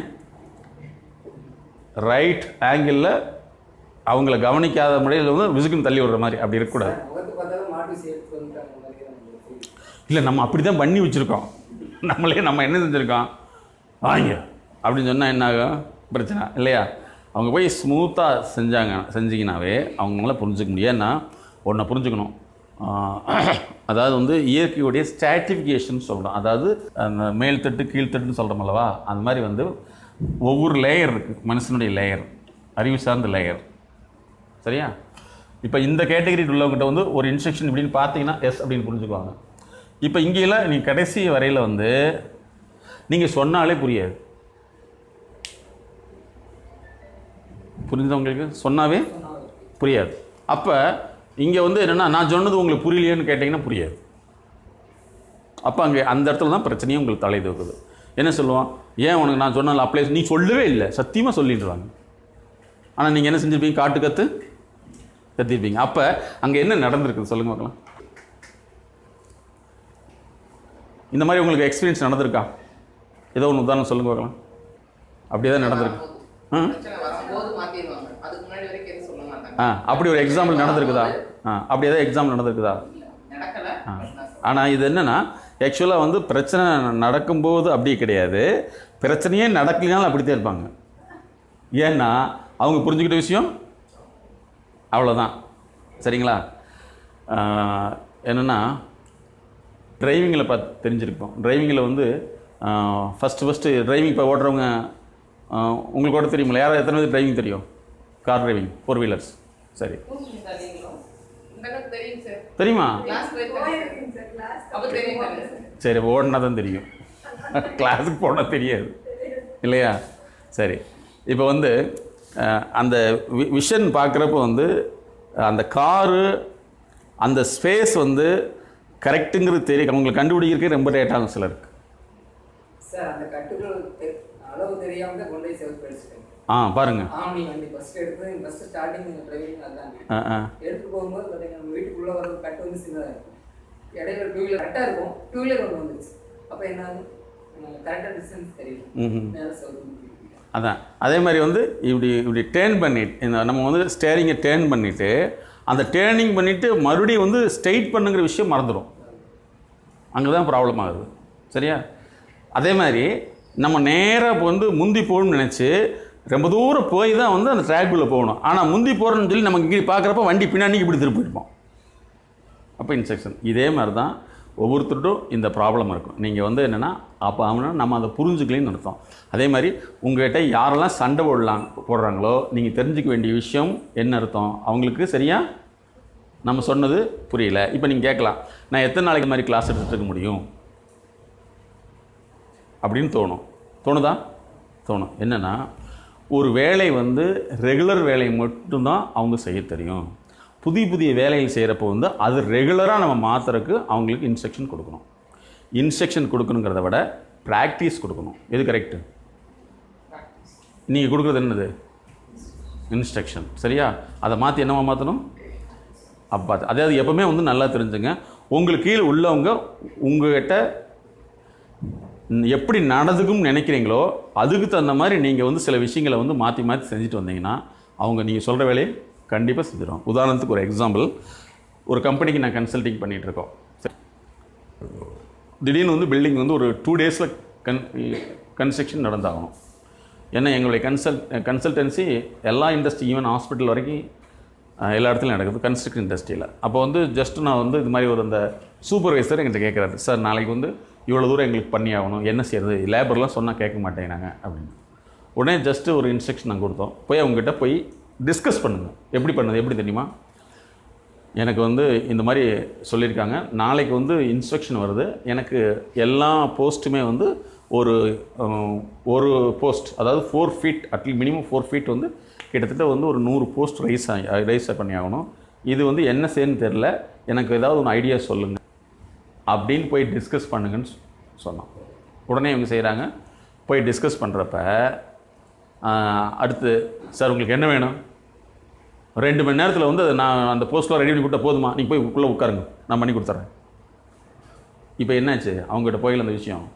ரைட் ஆங்கிளில் அவங்கள கவனிக்காத முறையில் வந்து விசுக்குன்னு தள்ளி விடுற மாதிரி அப்படி இருக்கக்கூடாது முகத்து பார்த்தாலும் மாட்டு சேர்த்து வந்துட்டாங்க மாதிரி தான் நம்மளுக்கு feel. இல்லை நம்ம அப்படி தான் பண்ணி வச்சுருக்கோம் நம்மளே நம்ம என்ன செஞ்சுருக்கோம் வாங்க அப்படின்னு சொன்னால் என்ன ஆகும் பிரச்சனை இல்லையா அவங்க போய் ஸ்மூத்தாக செஞ்சாங்க செஞ்சீங்கனாவே அவங்களால புரிஞ்சுக்க முடியும் ஏன்னா ஒன்றை புரிஞ்சுக்கணும் ஆஹ், அதாவது வந்து இயற்கையுடைய ஸ்டாட்டிஃபிகேஷன் சொல்கிறோம் அதாவது அந்த மேல்தட்டு கீழ்த்தட்டுன்னு சொல்கிறோம் அல்லவா அந்த மாதிரி வந்து ஒவ்வொரு லேயர் இருக்குது மனுஷனுடைய லேயர் அறிவு சார்ந்த லேயர் சரியா இப்போ இந்த கேட்டகரி உள்ளவங்ககிட்ட வந்து ஒரு இன்ஸ்ட்ரக்ஷன் இப்படின்னு பார்த்தீங்கன்னா எஸ் அப்படின்னு புரிஞ்சுக்குவாங்க இப்போ இங்கேயெல்லாம் நீங்கள் கடைசி வரையில் வந்து நீங்கள் சொன்னாலே புரியாது புரிஞ்சுதா உங்களுக்கு சொன்னாவே புரியாது அப்போ இங்கே வந்து என்னென்னா நான் சொன்னது உங்களுக்கு புரியலையேன்னு கேட்டிங்கன்னா புரியாது அப்போ அங்கே அந்த இடத்துல தான் பிரச்சனையும் உங்களுக்கு தலை தூக்குது என்ன சொல்லுவான் ஏன் உனக்கு நான் சொன்னல அப்ளை நீ சொல்லவே இல்லை சத்தியமாக சொல்லிடுறாங்க ஆனால் நீங்கள் என்ன செஞ்சிருப்பீங்க காட்டு கற்று கத்திருப்பீங்க அப்போ அங்கே என்ன நடந்திருக்குது சொல்லுங்க பார்க்கலாம் இந்த மாதிரி உங்களுக்கு எக்ஸ்பீரியன்ஸ் நடந்திருக்கா ஏதோ ஒன்று உதாரணம் சொல்லுங்க பார்க்கலாம் அப்படியே தான் நடந்திருக்கு ஆ பிரச்சனை வரும்போது மாத்திடுவாங்க அதுக்கு முன்னாடி வரைக்கும் எதுவும் சொல்ல மாட்டாங்க ஆ அப்படி ஒரு எக்ஸாம்பிள் நடந்திருக்குதா ஆ அப்படி ஏதாவது எக்ஸாம்பிள் நடந்திருக்குதா இல்ல, நடக்கல ஆ. but நான் சொல்றேன். ஆனால் இது என்னென்னா ஆக்சுவலாக வந்து பிரச்சனை நடக்கும்போது அப்படி கிடையாது பிரச்சனையே நடக்கலைனாலும் அப்படித்தான் இருப்பாங்க ஏன்னா அவங்க புரிஞ்சுக்கிட்ட விஷயம் அவ்வளோதான் சரிங்களா என்னென்னா டிரைவிங்கில் பார்த்து தெரிஞ்சிருப்போம் டிரைவிங்கில் வந்து ஃபஸ்ட்டு ஃபஸ்ட்டு டிரைவிங் இப்போ ஓட்டுறவங்க ஆஹ், உங்களுக்கு ஓட்ட தெரியுமில்ல யாராவது எத்தனை பேர் டிரைவிங் தெரியும் கார் டிரைவிங் ஃபோர் வீலர்ஸ் சரி சார் நீங்களும் இந்த எனக்கு தெரியும் சார் தெரியுமா கிளாஸ் போயிருக்கேன் சார் போயிருக்கேன் சார் கிளாஸ் அப்போ தெரியும் தானே சார் சரி அப்போ ஓடினா தான் தெரியும் கிளாஸுக்கு போனால் தெரியாது இல்லையா சரி இப்போ வந்து அஹ், அந்த வி விஷன் பார்க்குறப்ப வந்து அந்த காரு அந்த ஸ்பேஸ் வந்து கரெக்டுங்கிறது தெரியும் அவங்களுக்கு கண்டுபிடிக்கிறதுக்கு ரொம்ப லேட் ஆகும் சிலருக்கு சார் அந்த கட்டுகள் தெ- அளவு தெரியாம தான் கொண்டு போய் செலுத்து படிச்சுட்டேன் ஆ பாருங்கள் ஆம்னி வண்டி ஃபர்ஸ்ட் எடுத்து ஃபர்ஸ்ட் ஸ்டார்டிங் டிரைவிங் அதுதான் ஆ ஆ எடுத்து போகும்போது பார்த்தீங்கன்னா நம்ம வீட்டுக்குள்ள வர கட்டு வந்து சின்னதாக இருக்கும் இடையில டூ வீலர் கரெக்டாக இருக்கும் டூ வீலர் ஒன்று வந்துருச்சு அப்போ என்ன ஆகும் கரெக்டாக டிஸ்டன்ஸ் தெரியும் ம்ஹும். மேலே சொல்லுங்க அதான் அதே மாதிரி வந்து இப்படி இப்படி டேர்ன் பண்ணிட்டு இந்த நம்ம வந்து ஸ்டேரிங்கை டேர்ன் பண்ணிவிட்டு அந்த டேர்னிங் பண்ணிவிட்டு மறுபடியும் வந்து ஸ்ட்ரைட் பண்ணுங்கிற விஷயம் மறந்துடும் அங்கே தான் ப்ராப்ளம் ஆகுது சரியா அதே மாதிரி நம்ம நேராக வந்து முந்தி போகணும்னு நினச்சி ரொம்ப தூரம் போய் தான் வந்து அந்த ட்ராக்குள்ளே போகணும் ஆனால் முந்தி போகிறோன்னு சொல்லி நம்ம இங்கே பார்க்குறப்ப வண்டி பின்னாடி இப்படி திருப்பி போயிருப்போம் அப்போ இன்ஸ்ட்ரக்ஷன் இதே மாதிரி தான் ஒவ்வொருத்தருட்டும் இந்த ப்ராப்ளம் இருக்கும் நீங்கள் வந்து என்னென்னா அப்போ அவனா நம்ம அதை புரிஞ்சுக்கலைன்னு அர்த்தம் அதே மாதிரி உங்கள்கிட்ட யாரெல்லாம் சண்டை போடலாம் போடுறாங்களோ நீங்கள் தெரிஞ்சுக்க வேண்டிய விஷயம் என்ன அர்த்தம் அவங்களுக்கு சரியா நம்ம சொன்னது புரியல இப்போ நீங்கள் கேட்கலாம் நான் எத்தனை நாளைக்கு இந்த மாதிரி கிளாஸ் எடுத்துட்டு இருக்க முடியும் அப்படின்னு தோணும் தோணுதா தோணும் என்னென்னா ஒரு வேலை வந்து ரெகுலர் வேலை மட்டும்தான் அவங்க செய்ய தெரியும் புதிய புதிய வேலைகள் செய்கிறப்போ வந்து அது ரெகுலராக நம்ம மாற்றுறதுக்கு அவங்களுக்கு இன்ஸ்ட்ரக்ஷன் கொடுக்கணும் இன்ஸ்ட்ரக்ஷன் கொடுக்கணுங்கிறத விட ப்ராக்டிஸ் கொடுக்கணும் எது கரெக்டு நீங்கள் கொடுக்குறது என்னது இன்ஸ்ட்ரக்ஷன் சரியா அதை மாற்றி என்னவா மாற்றணும் அப்போ அதாவது எப்பவுமே வந்து நல்லா தெரிஞ்சுங்க உங்களுக்கு கீழே உள்ளவங்க உங்ககிட்ட ம், எப்படி நடந்துக்கும்னு நினைக்கிறீங்களோ அதுக்கு தகுந்த மாதிரி நீங்கள் வந்து சில விஷயங்களை வந்து மாற்றி மாற்றி செஞ்சுட்டு வந்தீங்கன்னா அவங்க நீங்கள் சொல்கிற வேலையை கண்டிப்பாக செஞ்சிடும் உதாரணத்துக்கு ஒரு எக்ஸாம்பிள் ஒரு கம்பெனிக்கு நான் கன்சல்டிங் பண்ணிகிட்டு இருக்கோம் சரி. திடீர்னு வந்து பில்டிங் வந்து ஒரு டூ டேஸில் கன் கன்ஸ்ட்ரக்ஷன் நடந்தாகணும் ஏன்னா எங்களுடைய கன்சல்ட் கன்சல்டன்சி எல்லா இண்டஸ்ட்ரி ஈவன் ஹாஸ்பிட்டல் வரைக்கும் அஹ், எல்லா இடத்துலையும் நடக்குது கன்ஸ்ட்ரக்ஷன் இண்டஸ்ட்ரியில் அப்போ வந்து ஜஸ்ட் நான் வந்து இது மாதிரி ஒரு அந்த சூப்பர்வைசர் எங்கிட்ட கேட்குறாரு சார் நாளைக்கு வந்து இவ்வளோ தூரம் எங்களுக்கு பண்ணி ஆகணும் என்ன செய்யறது லேபர்லாம் சொன்னால் கேட்க மாட்டேங்கிறாங்க அப்படின்னு உடனே ஜஸ்ட்டு ஒரு இன்ஸ்ட்ரக்ஷன் நாங்கள் கொடுத்தோம் போய் அவங்ககிட்ட போய் டிஸ்கஸ் பண்ணுங்க எப்படி பண்ணது எப்படி தெரியுமா எனக்கு வந்து இந்த மாதிரி சொல்லியிருக்காங்க நாளைக்கு வந்து இன்ஸ்ட்ரக்ஷன் வருது எனக்கு எல்லா போஸ்ட்டுமே வந்து ஒரு அஹ், ஒரு போஸ்ட் அதாவது four feet at least minimum four feet வந்து கிட்டத்தட்ட வந்து ஒரு நூறு போஸ்ட் ரைஸ் ரைஸ் பண்ணி ஆகணும் இது வந்து என்ன செய்யணும்னு தெரில எனக்கு ஏதாவது ஒரு ஐடியா சொல்லுங்கள் அப்படின்னு போய் டிஸ்கஸ் பண்ணுங்கன்னு சொ- சொன்னோம் உடனே இவங்க செய்கிறாங்க போய் டிஸ்கஸ் பண்ணுறப்ப அடுத்து சார் உங்களுக்கு என்ன வேணும் ரெண்டு மணி நேரத்தில் வந்து அதை நான் அந்த போஸ்ட்லாம் ரெடி பண்ணி கொடுத்தா போதுமா நீங்கள் போய் உள்ளே உட்காருங்க நான் பண்ணி கொடுத்துட்றேன் இப்போ என்னாச்சு அவங்ககிட்ட போயில அந்த விஷயம்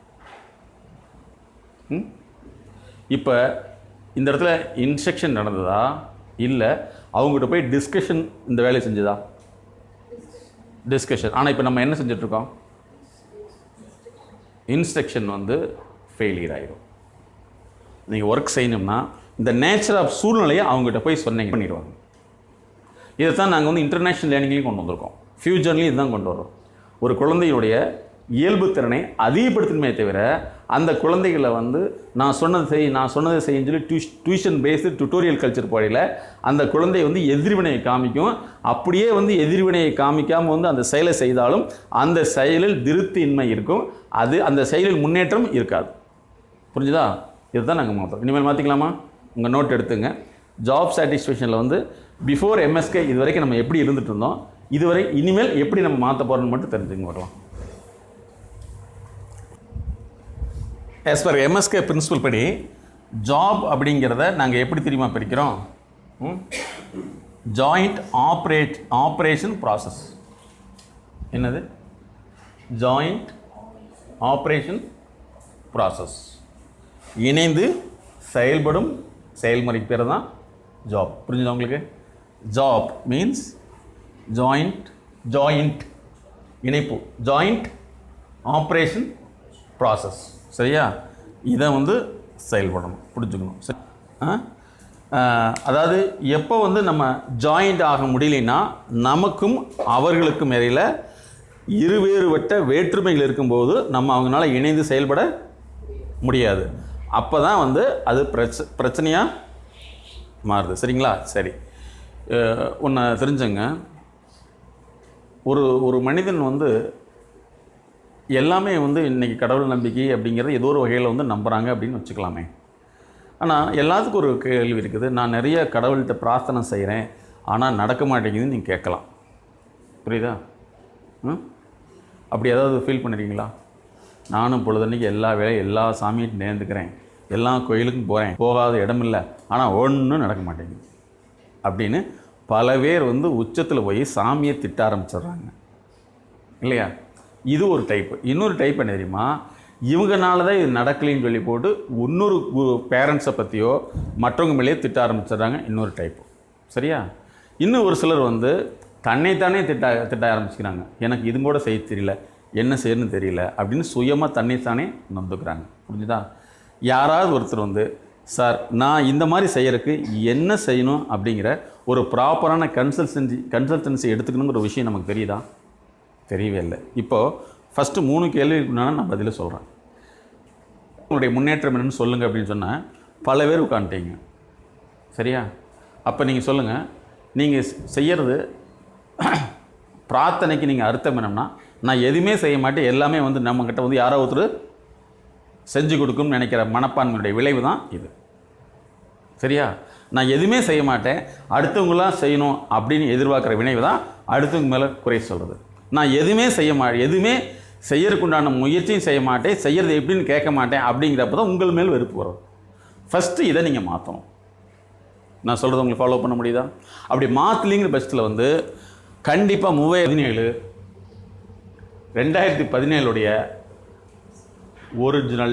ம் இப்போ இந்த இடத்துல இன்ஸ்ட்ரக்ஷன் நடந்ததா இல்லை அவங்ககிட்ட போய் டிஸ்கஷன் இந்த வேலையை செஞ்சதா டிஸ்கஷன் ஆனால் இப்போ நம்ம என்ன செஞ்சிட்ருக்கோம் இன்ஸ்ட்ரக்ஷன் வந்து ஃபெயிலியர் ஆயிடும் நீங்கள் ஒர்க் செய்யணும்னா இந்த நேச்சர் ஆஃப் சூழ்நிலையை அவங்ககிட்ட போய் சொன்னீங்க பண்ணிடுவாங்க இதை தான் நாங்கள் வந்து இன்டர்நேஷ்னல் லேர்னிங்லையும் கொண்டு வந்திருக்கோம் ஃபியூச்சர்லேயும் இதுதான் கொண்டு வரோம் ஒரு குழந்தையுடைய இயல்பு திறனை அதிகப்படுத்தணுமே தவிர அந்த குழந்தைகளை வந்து நான் சொன்னது செய் நான் சொன்னதை செய்யுன்னு சொல்லி tuition tuition based tutorial culture போடையில் அந்த குழந்தை வந்து எதிர்வினையை காமிக்கும் அப்படியே வந்து எதிர்வினையை காமிக்காமல் வந்து அந்த செயலை செய்தாலும் அந்த செயலில் திருப்தியின்மை இருக்கும் அது அந்த செயலில் முன்னேற்றம் இருக்காது புரிஞ்சுதா இதுதான் நாங்கள் மாற்றோம் இனிமேல் மாற்றிக்கலாமா உங்கள் நோட் எடுத்துங்க ஜாப் சாட்டிஸ்ஃபேக்ஷனில் வந்து பிஃபோர் எம்எஸ்கே இது வரைக்கும் நம்ம எப்படி இருந்துட்டு இருந்தோம் இதுவரை இனிமேல் எப்படி நம்ம மாற்ற போகிறோம்னு மட்டும் தெரிஞ்சுங்க வரலாம் ஆஸ் பர் எம்எஸ்கே பிரின்சிபல் படி ஜாப் அப்படிங்கிறத நாங்கள் எப்படி தெரியுமா பிரிக்கிறோம் ஜாயிண்ட் ஆப்ரேட் ஆப்ரேஷன் ப்ராசஸ் என்னது ஜாயிண்ட் ஆப்ரேஷன் ப்ராசஸ் இணைந்து செயல்படும் செயல்முறை பேர் தான் ஜாப் புரிஞ்சுதா உங்களுக்கு ஜாப் மீன்ஸ் ஜாயிண்ட் ஜாயிண்ட் இணைப்பு ஜாயிண்ட் ஆப்ரேஷன் ப்ராசஸ் சரியா இதை வந்து செயல்படணும் புரிஞ்சுக்கணும் சரி ஆ? ஆ, அதாவது எப்போ வந்து நம்ம ஜாயிண்ட் ஆக முடியலைன்னா நமக்கும் அவர்களுக்கும் இடையில் இருவேறுபட்ட வேற்றுமைகள் இருக்கும்போது நம்ம அவங்களால இணைந்து செயல்பட முடியாது அப்போ தான் வந்து அது பிரச்ச பிரச்சனையாக மாறுது சரிங்களா சரி ஒன்று தெரிஞ்சுங்க ஒரு ஒரு மனிதன் வந்து எல்லாமே வந்து இன்றைக்கி கடவுள் நம்பிக்கை அப்படிங்கிறது ஏதோ ஒரு வகையில் வந்து நம்புகிறாங்க அப்படின்னு வச்சுக்கலாமே ஆனால் எல்லாத்துக்கும் ஒரு கேள்வி இருக்குது நான் நிறைய கடவுள்கிட்ட பிரார்த்தனை செய்கிறேன் ஆனால் நடக்க மாட்டேங்குதுன்னு நீங்கள் கேட்கலாம் புரியுதா ம் அப்படி ஏதாவது ஃபீல் பண்ணிருக்கீங்களா நானும் பொழுதன்னைக்கு எல்லா வேலையும் எல்லா சாமியும் நேர்ந்துக்கிறேன் எல்லா கோயிலுக்கும் போகிறேன் போகாத இடம் இல்லை ஆனால் ஒன்றும் நடக்க மாட்டேங்குது அப்படின்னு பல பேர் வந்து உச்சத்தில் போய் சாமியை திட்ட ஆரம்பிச்சிடுறாங்க இல்லையா இது ஒரு டைப்பு இன்னொரு டைப் என்ன தெரியுமா இவங்கனால தான் இது நடக்கலைன்னு சொல்லி போட்டு இன்னொரு பேரண்ட்ஸை பற்றியோ மற்றவங்க மேலேயே திட்ட ஆரம்பிச்சிடுறாங்க இன்னொரு டைப்பு சரியா இன்னும் ஒரு சிலர் வந்து தன்னைத்தானே திட்ட திட்ட ஆரம்பிச்சுக்கிறாங்க எனக்கு இது கூட செய்ய தெரியல என்ன செய்யணும்னு தெரியல அப்படின்னு சுயமாக தன்னைத்தானே நொந்துக்கிறாங்க புரிஞ்சுதா யாராவது ஒருத்தர் வந்து சார் நான் இந்த மாதிரி செய்யறதுக்கு என்ன செய்யணும் அப்படிங்கிற ஒரு ப்ராப்பரான கன்சல்டன்சி கன்சல்டன்சி எடுத்துக்கணுங்கிற விஷயம் நமக்கு தெரியுதா தெரியவே இல்லை இப்போது ஃபஸ்ட்டு மூணு கேள்விக்கு முன்னாடி நான் பதில சொல்கிறேன் உங்களுடைய முன்னேற்றம் என்னன்னு சொல்லுங்கள் அப்படின்னு சொன்னால் பல பேர் உட்காந்துட்டீங்க சரியா அப்போ நீங்கள் சொல்லுங்கள் நீங்கள் செய்கிறது பிரார்த்தனைக்கு நீங்கள் அர்த்தம் என்னன்னா நான் எதுவுமே செய்ய மாட்டேன் எல்லாமே வந்து நம்மக்கிட்ட வந்து யாரோ ஒருத்தர் செஞ்சு கொடுக்கும்னு நினைக்கிற மனப்பான்மையுடைய விளைவு தான் இது சரியா நான் எதுவுமே செய்ய மாட்டேன் அடுத்தவங்களாம் செய்யணும் அப்படின்னு எதிர்பார்க்குற வினைவு தான் அடுத்தவங்க மேலே குறை சொல்கிறது நான் எதுவுமே செய்ய மா எதுவுமே செய்யறதுக்குண்டான முயற்சியும் செய்ய மாட்டேன் செய்யறது எப்படின்னு கேட்க மாட்டேன் அப்படிங்கிறப்ப தான் உங்கள் மேல் வெறுப்பு வரும் ஃபஸ்ட்டு இதை நீங்கள் மாற்றணும் நான் சொல்கிறது உங்களுக்கு ஃபாலோ பண்ண முடியுதா அப்படி மாற்றலிங்கிற பட்சத்தில் வந்து கண்டிப்பாக மூவாயிரத்தி பதினேழு ரெண்டாயிரத்தி பதினேழுடைய ஒரிஜினல்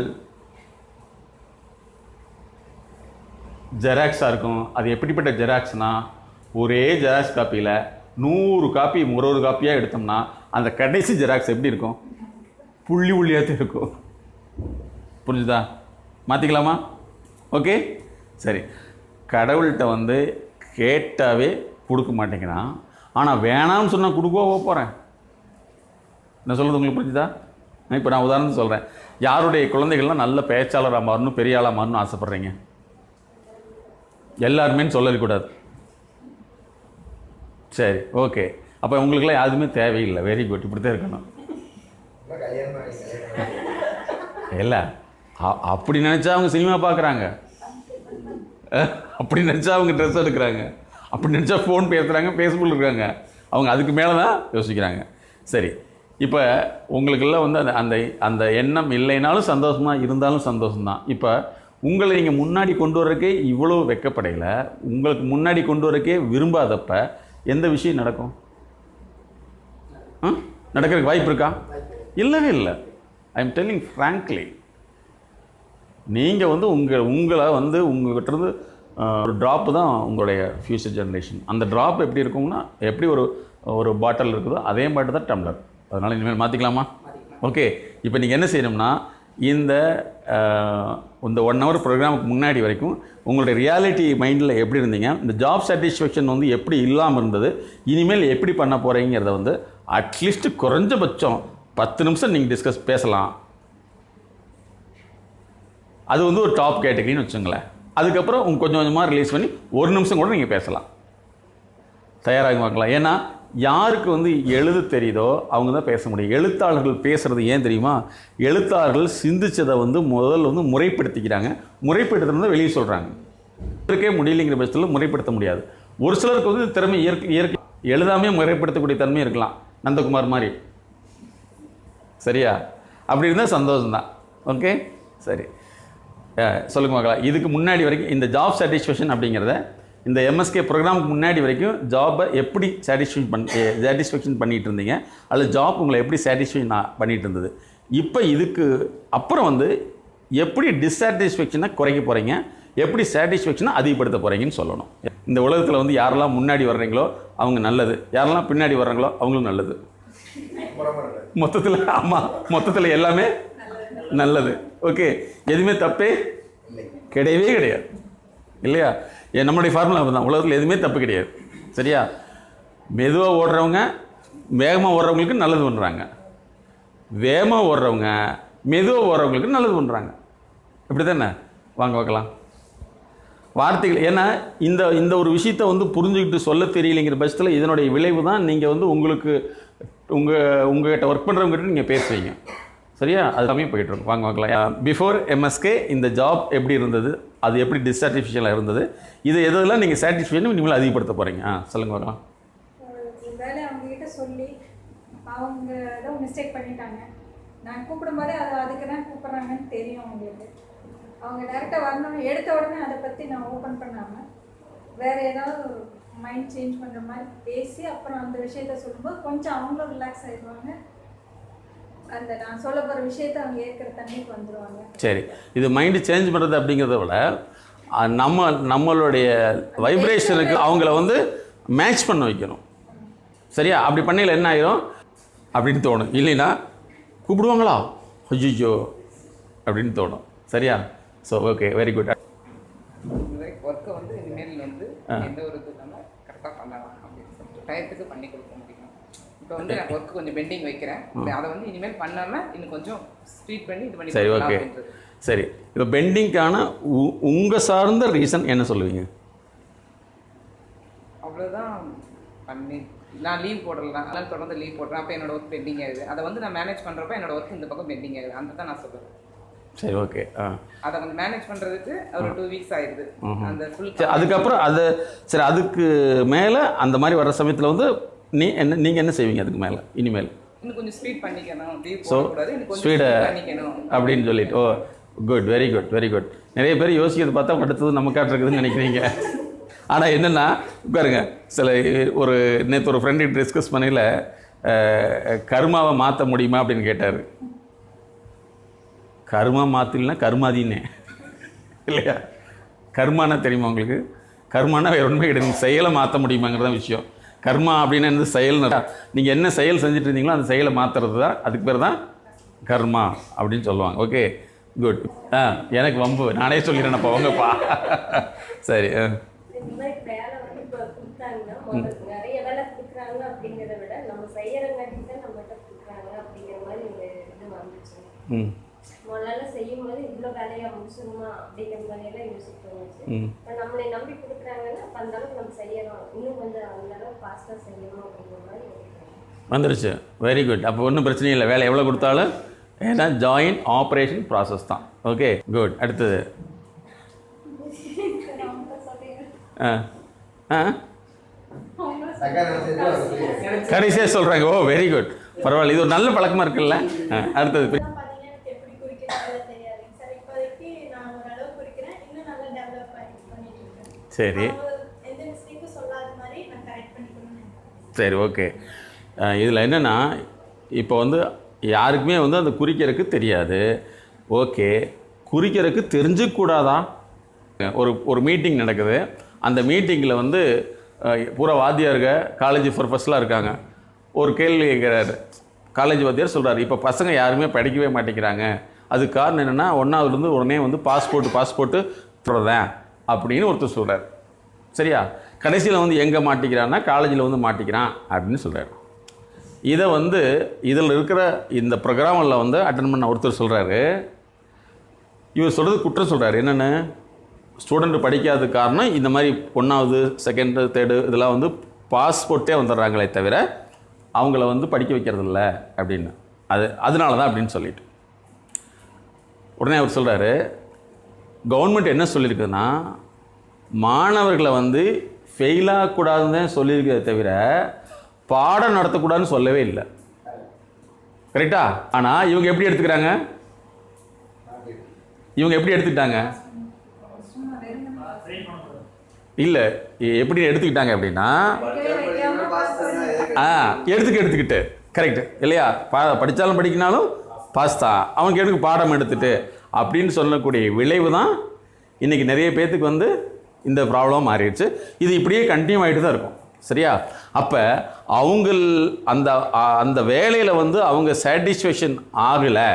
ஜெராக்ஸாக இருக்கும் அது எப்படிப்பட்ட ஜெராக்ஸ்னா ஒரே ஜெராக்ஸ் காப்பியில் நூறு காப்பி ஒரு ஒரு காப்பியாக எடுத்தோம்னா அந்த கடைசி ஜெராக்ஸ் எப்படி இருக்கும் புள்ளி புள்ளியாக இருக்கும் புரிஞ்சுதா மாற்றிக்கலாமா ஓகே சரி கடவுள்கிட்ட வந்து கேட்டாவே கொடுக்க மாட்டேங்கிறான் ஆனால் வேணாம்னு சொன்னால் கொடுக்கவோ போகிறேன் நான் சொல்கிறது உங்களுக்கு புரிஞ்சுதா இப்போ நான் உதாரணத்துக்கு சொல்கிறேன் யாருடைய குழந்தைகள்லாம் நல்ல பேச்சாளராக மாறணும் பெரிய ஆளாக மாறணும்னு ஆசைப்பட்றீங்க எல்லாருமே சொல்லக்கூடாது சரி ஓகே அப்போ உங்களுக்குலாம் யாருமே தேவையில்லை வெரி குட் இப்படி தான் இருக்கணும் கல்யாணம் ஆகி கல்யாணம் இல்லை அ- அப்படி நினச்சா அவங்க சினிமா பார்க்குறாங்க அப்படி நினச்சா அவங்க ட்ரெஸ் எடுக்கிறாங்க அப்படி நினச்சா ஃபோன் பேசுகிறாங்க ஃபேஸ்புக்கில் இருக்காங்க அவங்க அதுக்கு மேலே தான் யோசிக்கிறாங்க சரி இப்போ உங்களுக்கெல்லாம் வந்து அந்த அந்த அந்த எண்ணம் இல்லைனாலும் சந்தோஷமாக இருந்தாலும் சந்தோஷம்தான் இப்போ உங்களை நீங்கள் முன்னாடி கொண்டு வரக்கே இவ்வளோ வெக்கப்படையில் உங்களுக்கு முன்னாடி கொண்டு வரக்கே விரும்பாதப்ப எந்த விஷயம் நடக்கும் ஆ நடக்கிறதுக்கு வாய்ப்பு இருக்கா இல்லவே இல்லை ஐ எம் டெல்லிங் ஃப்ராங்க்லி நீங்கள் வந்து உங்கள் உங்களை வந்து உங்கள்கிட்ட இருந்து ஆஹ், ஒரு ட்ராப்பு தான் உங்களுடைய ஃப்யூச்சர் ஜெனரேஷன் அந்த ட்ராப் எப்படி இருக்கும்னா எப்படி ஒரு ஒரு பாட்டில் இருக்குதோ அதே மாதிரி தான் டம்ளர் அதனால் இனிமேல் மாற்றிக்கலாமா ஓகே இப்போ நீங்கள் என்ன செய்யணும்னா இந்த ஆஹ், இந்த ஒன் ஹவர் ப்ரோக்ராமுக்கு முன்னாடி வரைக்கும் உங்களுடைய ரியாலிட்டி மைண்டில் எப்படி இருந்தீங்க இந்த ஜாப் சாட்டிஸ்ஃபேக்ஷன் வந்து எப்படி இல்லாமல் இருந்தது இனிமேல் எப்படி பண்ண போகிறீங்கிறத வந்து அட்லீஸ்ட் குறைஞ்சபட்சம் பத்து நிமிஷம் நீங்கள் டிஸ்கஸ் பேசலாம் அது வந்து ஒரு டாப் கேட்டகரின்னு வச்சுங்களேன் அதுக்கப்புறம் உங்க கொஞ்சம் கொஞ்சமாக ரிலீஸ் பண்ணி ஒரு நிமிஷம் கூட நீங்கள் பேசலாம் தயாராக பார்க்கலாம் ஏன்னா யாருக்கு வந்து எழுத தெரியுதோ அவங்க தான் பேச முடியும் எழுத்தாளர்கள் பேசுகிறது ஏன் தெரியுமா எழுத்தாளர்கள் சிந்திச்சதை வந்து முதல்ல வந்து முறைப்படுத்திக்கிறாங்க முறைப்படுத்துறத வெளியே சொல்கிறாங்க இருக்கே முடியலைங்கிற பட்சத்தில் முறைப்படுத்த முடியாது ஒரு சிலருக்கு வந்து திறமை இயற்கை இயற்கை எழுதாமே முறைப்படுத்தக்கூடிய தன்மை இருக்கலாம் நந்தகுமார் மாதிரி சரியா அப்படி இருந்தால் சந்தோஷம்தான் ஓகே சரி அஹ், சொல்லுங்க மகளா இதுக்கு முன்னாடி வரைக்கும் இந்த ஜாப் சாட்டிஸ்ஃபேக்ஷன் அப்படிங்கிறத இந்த எம்எஸ்கே ப்ரோக்ராமுக்கு முன்னாடி வரைக்கும் ஜாபை எப்படி சாட்டிஸ்ஃபேக்ஷன் பண் சாட்டிஸ்ஃபேக்ஷன் பண்ணிட்டு இருந்தீங்க அல்லது ஜாப் உங்களை எப்படி சாட்டிஸ்ஃபை பண்ணிட்டு இருந்தது இப்போ இதுக்கு அப்புறம் வந்து எப்படி டிஸாட்டிஸ்ஃபேக்ஷனை குறைக்க போகிறீங்க எப்படி சாட்டிஸ்ஃபேக்ஷனை அதிகப்படுத்த போகிறீங்கன்னு சொல்லணும் இந்த உலகத்தில் வந்து யாரெல்லாம் முன்னாடி வர்றீங்களோ அவங்க நல்லது யாரெல்லாம் பின்னாடி வர்றாங்களோ அவங்களும் நல்லது புறமா இருக்காது மொத்தத்தில் ஆமாம் மொத்தத்தில் எல்லாமே நல்லது ஓகே எதுவுமே தப்பே இல்லை கிடையவே கிடையாது இல்லையா ஏன் நம்மளுடைய ஃபார்முலா தான் உலகத்தில் எதுவுமே தப்பு கிடையாது சரியா மெதுவாக ஓடுறவங்க வேகமாக ஓடுறவங்களுக்கு நல்லது பண்ணுறாங்க வேகமாக ஓடுறவங்க மெதுவாக ஓடுறவங்களுக்கு நல்லது பண்ணுறாங்க இப்படி தானே வாங்க பார்க்கலாம் வார்த்தைகள் ஏன்னா இந்த இந்த ஒரு விஷயத்தை வந்து புரிஞ்சுக்கிட்டு சொல்ல தெரியலைங்கிற பட்சத்தில் இதனுடைய விளைவு தான் நீங்கள் வந்து உங்களுக்கு உங்கள் உங்ககிட்ட ஒர்க் பண்ணுறவங்ககிட்ட நீங்கள் பேசுவீங்க சரியா அது கம்மியாக போயிட்டுருக்கும் வாங்க பார்க்கலாம் பிஃபோர் எம்எஸ்கே இந்த ஜாப் எப்படி இருந்தது அது எப்படி டிஸ்சாட்டிஸ்ஃபிஷனாக இருந்தது இது எதெல்லாம் நீங்கள் சாட்டிஸ்ஃபேஷன் இனிமேல் அதிகப்படுத்த போகிறீங்க ஆ சொல்லுங்கள் பார்க்கலாம் இந்த வேலையை அவங்க கிட்ட சொல்லி அவங்க ஏதோ மிஸ்டேக் பண்ணிட்டாங்க நான் கூப்பிடும்போது அது அதுக்கு தான் கூப்பிட்றாங்கன்னு தெரியும் அவங்களுக்கு அவங்க டேரெக்டாக வரணும் எடுத்த உடனே அதை பற்றி நான் ஓப்பன் பண்ணாமல் வேறு ஏதாவது மைண்ட் சேஞ்ச் பண்ணுற மாதிரி பேசி அப்புறம் அந்த விஷயத்த சொல்லும்போது கொஞ்சம் அவங்களும் ரிலாக்ஸ் ஆயிடுவாங்க அந்த நான் சொல்ல போகிற விஷயத்த அவங்க ஏற்கிற தண்ணிக்கு வந்துடுவாங்க சரி இது மைண்டு சேஞ்ச் பண்ணுறது அப்படிங்கிறத விட அஹ், நம்ம நம்மளுடைய வைப்ரேஷனுக்கு அவங்கள வந்து மேட்ச் பண்ண வைக்கணும் சரியா அப்படி பண்ணையில் என்ன ஆயிரும் அப்படின்னு தோணும் இல்லைன்னா கூப்பிடுவாங்களா ஐயோ அப்படின்னு தோணும் சரியா ஸோ ஓகே வெரி குட் ஒர்க்கை வந்து இனிமேல் வந்து எந்த ஒரு இது இல்லாமல் கரெக்டாக பண்ணலாம் அப்படின்னு சொல்லிட்டு டயத்துக்கு பண்ணி கொடுக்க முடியும் இப்போ வந்து நான் ஒர்க்கு கொஞ்சம் பெண்டிங் வைக்கிறேன் அதை வந்து இனிமேல் பண்ணாமல் இன்னும் கொஞ்சம் ஸ்பீட் பண்ணி இது பண்ணி சரி கொடுக்கலாம் ஓகே அப்படின்றது சரி இப்போ பெண்டிங்க்கான உங்கள் சார்ந்த ரீசன் என்ன சொல்லுவீங்க அவ்வளோதான் பண்ணி நான் லீவ் போடலாம் அதனால் தொடர்ந்து லீவ் போடுறேன் அப்போ என்னோட ஒர்க் பெண்டிங் ஆகுது அதை வந்து நான் மேனேஜ் பண்ணுறப்ப என்னோட ஒர்க் இந்த பக்கம் பெண்டிங் ஆகுது அந்த தான் நான் சொல்லுவேன் சரி ஓகே ஆ அதை கொஞ்சம் மேனேஜ் பண்ணுறதுக்கு ஒரு டூ வீக்ஸ் ஆயிடுது அந்த ஃபுல் சரி அதுக்கப்புறம் அது சரி அதுக்கு மேலே அந்த மாதிரி வர சமயத்தில் வந்து நீ என்ன நீங்கள் என்ன செய்வீங்க அதுக்கு மேலே இனிமேல் இன்னும் கொஞ்சம் ஸ்பீட் பண்ணிக்கணும் லீவ் ஸோ போடக்கூடாது இன்னும் கொஞ்சம் ஸ்பீடை speed பண்ணிக்கணும் அப்படின்னு சொல்லிட்டு oh good very good very good நிறைய பேர் யோசிக்கிறது பார்த்தா அடுத்தது நமக்காட்டு இருக்குதுன்னு நினைக்கிறீங்க ஆனால் என்னென்னா உட்காருங்க சில ஒரு நேற்று ஒரு ஃப்ரெண்டு டிஸ்கஸ் பண்ணையில் கருமாவை மாற்ற முடியுமா அப்படின்னு கேட்டார் கருமா மாற்றினா கருமாதின்னே இல்லையா கர்மானா தெரியுமா உங்களுக்கு கர்மானா வேறு உண்மை கிடையாது செயலை மாற்ற முடியுமாங்கிறது தான் விஷயம் கர்மா அப்படின்னா என்னது செயல் நீங்கள் என்ன செயல் செஞ்சுட்டு இருந்தீங்களோ அந்த செயலை மாற்றுறது தான் அதுக்கு பேர் தான் கர்மா அப்படின்னு சொல்லுவாங்க ஓகே குட் ஆ எனக்கு வம்பு நானே சொல்லிடுறேன் போங்கப்பா சரி ஆ இந்த மாதிரி வேலை வந்து இப்போ கொடுத்தாங்கன்னா முதல்ல நிறைய வேலை கொடுக்குறாங்க அப்படிங்கிறத விட நம்ம செய்யறங்காட்டி தான் நம்மகிட்ட கொடுக்குறாங்க அப்படிங்கிற மாதிரி ஒரு இது வந்துச்சு ம் முதல்ல செய்யும் போது இவ்வளோ வேலையா முடிச்சிருமா அப்படிங்கிற மாதிரியெல்லாம் யோசிக்க தோணுச்சு ம் இப்போ நம்மளை நம்பி கொடுக்குறாங்கன்னா அப்ப அந்த அளவுக்கு நம்ம செய்யணும் இன்னும் கொஞ்சம் அந்த அளவுக்கு ஃபாஸ்ட்டாக செய்யணும் அப்படிங்கிற மாதிரி ஒரு வந்துருச்சு வெரி குட் அப்போ ஒன்றும் பிரச்சனை இல்லை வேலை எவ்வளோ கொடுத்தாலும் ஏன்னா ஜாயின் ஆப்ரேஷன் ப்ராசஸ் தான் ஓகே குட் அடுத்தது ஆ ஆ சக்கரை நினைச்சது அவங்க சொல்லிடுறாங்க. கடைசியாக சொல்கிறாங்க ஓ வெரி குட் பரவாயில்ல இது ஒரு நல்ல பழக்கமாக இருக்குல்ல ஆ அடுத்தது இதெல்லாம் பார்த்தீங்கன்னா எனக்கு எப்படி குறிக்கிறது தெரியாது சார் இப்போதைக்கு நான் ஓரளவு குறிக்கிறேன் இன்னும் நல்லா டெவலப் பண்ணிட்டு இருக்கேன் சரி அவங்க எந்த மிஸ்டேக்கும் சொல்லாத மாதிரி நான் கரெக்ட் பண்ணிக்கணும்னு நினைக்கிறேன் சரி ஓகே இதில் என்னென்னா இப்போ வந்து யாருக்குமே வந்து அந்த குறிக்கிறதுக்கு தெரியாது ஓகே குறிக்கிறதுக்கு தெரிஞ்சுக்கூடாதா ஒரு ஒரு மீட்டிங் நடக்குது அந்த மீட்டிங்கில் வந்து அஹ், பூரா வாத்தியாருங்க காலேஜ் ப்ரொஃபஸர்லாம் இருக்காங்க ஒரு கேள்வி கேட்குறாரு காலேஜ் வாத்தியார் சொல்கிறாரு இப்போ பசங்க யாருமே படிக்கவே மாட்டேங்கிறாங்க அதுக்கு காரணம் என்னென்னா ஒன்றாவதுலேருந்து உடனே வந்து பாஸ்போர்ட் பாஸ்போர்ட்டு போடுறேன் அப்படின்னு ஒருத்தர் சொல்கிறார் சரியா கடைசியில் வந்து எங்கே மாட்டிக்கிறான்னா காலேஜில் வந்து மாட்டிக்கிறான் அப்படின்னு சொல்கிறாரு இதை வந்து இதில் இருக்கிற இந்த ப்ரோக்ராமில் வந்து அட்டன் பண்ண ஒருத்தர் சொல்கிறாரு இவர் சொல்கிறது குற்றம் சொல்கிறாரு என்னென்னு ஸ்டூடெண்ட் படிக்காத காரணம் இந்த மாதிரி ஒன்றாவது செகண்டு தேர்டு இதெல்லாம் வந்து பாஸ்போர்ட்டே வந்துடுறாங்களே தவிர அவங்கள வந்து படிக்க வைக்கிறது இல்ல அப்படின்னு அது அதனால தான் அப்படின்னு சொல்லிட்டு உடனே அவர் சொல்கிறாரு கவர்மெண்ட் என்ன சொல்லியிருக்குதுன்னா மாணவர்களை வந்து ஃபெயில் ஆகக்கூடாதுன்னு தான் சொல்லியிருக்கிறத தவிர பாடம் நடத்தக்கூடாதுன்னு சொல்லவே இல்லை கரெக்டா ஆனால் இவங்க எப்படி எடுத்துக்கிறாங்க இவங்க எப்படி எடுத்துக்கிட்டாங்க சும்மா வெறும் இல்லை எப்படி எடுத்துக்கிட்டாங்க அப்படின்னா வைக்காம பாஸ் பண்ணி ஆ எடுத்துக்க எடுத்துக்கிட்டு கரெக்ட் இல்லையா பா படித்தாலும் படிக்கினாலும் பாஸ் தான் அவனுக்கு எதுக்கு பாடம் எடுத்துட்டு அப்படின்னு சொல்லக்கூடிய விளைவு தான் இன்றைக்கி நிறைய பேர்த்துக்கு வந்து இந்த ப்ராப்ளம் மாறிடுச்சு இது இப்படியே கண்டினியூ ஆகிட்டு தான் இருக்கும் சரியா அப்போ அவங்க அந்த அ- அந்த வேலையில் வந்து அவங்க சாட்டிஸ்ஃபேக்ஷன் ஆகலை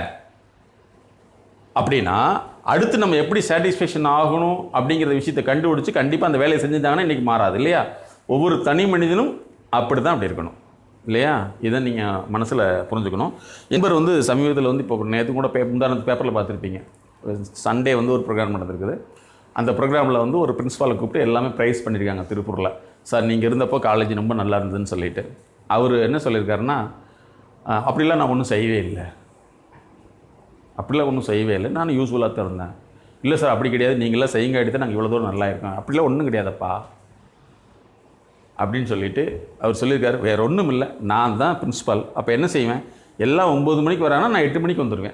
அப்படின்னா அடுத்து நம்ம எப்படி சாட்டிஸ்ஃபேக்ஷன் ஆகணும் அப்படிங்கிற விஷயத்தை கண்டுபிடிச்சு கண்டிப்பாக அந்த வேலையை செஞ்சுட்டாங்கன்னா இன்றைக்கி மாறாது இல்லையா ஒவ்வொரு தனி மனிதனும் அப்படி தான் அப்படி இருக்கணும் இல்லையா இதை நீங்கள் மனசில் புரிஞ்சுக்கணும் என்பர் வந்து சமீபத்தில் வந்து இப்போ நேற்று கூட பே முந்தான பேப்பரில் பார்த்துருப்பீங்க சண்டே வந்து ஒரு ப்ரோக்ராம் நடந்திருக்குது அந்த ப்ரோக்ராமில் வந்து ஒரு பிரின்ஸ்பாலை கூப்பிட்டு எல்லாமே ப்ரைஸ் பண்ணியிருக்காங்க திருப்பூரில் சார் நீங்கள் இருந்தப்போ காலேஜ் ரொம்ப நல்லா இருந்ததுன்னு சொல்லிட்டு அவர் என்ன சொல்லியிருக்காருன்னா "அஹ், அப்படிலாம் நான் ஒன்றும் செய்யவே இல்லை அப்படிலாம் ஒன்றும் செய்யவே இல்லை நான் யூஸ்ஃபுல்லாக தான் இருந்தேன் இல்லை சார் அப்படி கிடையாது நீங்களாம் செய்யுங்க தான் நாங்கள் இவ்வளோ தூரம் நல்லா இருக்கோம் அப்படிலாம் ஒன்றும் கிடையாதப்பா அப்படின்னு சொல்லிட்டு அவர் சொல்லியிருக்காரு வேறு ஒன்றும் இல்லை நான் தான் பிரின்ஸிபால் அப்போ என்ன செய்வேன் எல்லாம் ஒம்பது மணிக்கு வராங்கன்னா நான் எட்டு மணிக்கு வந்துடுவேன்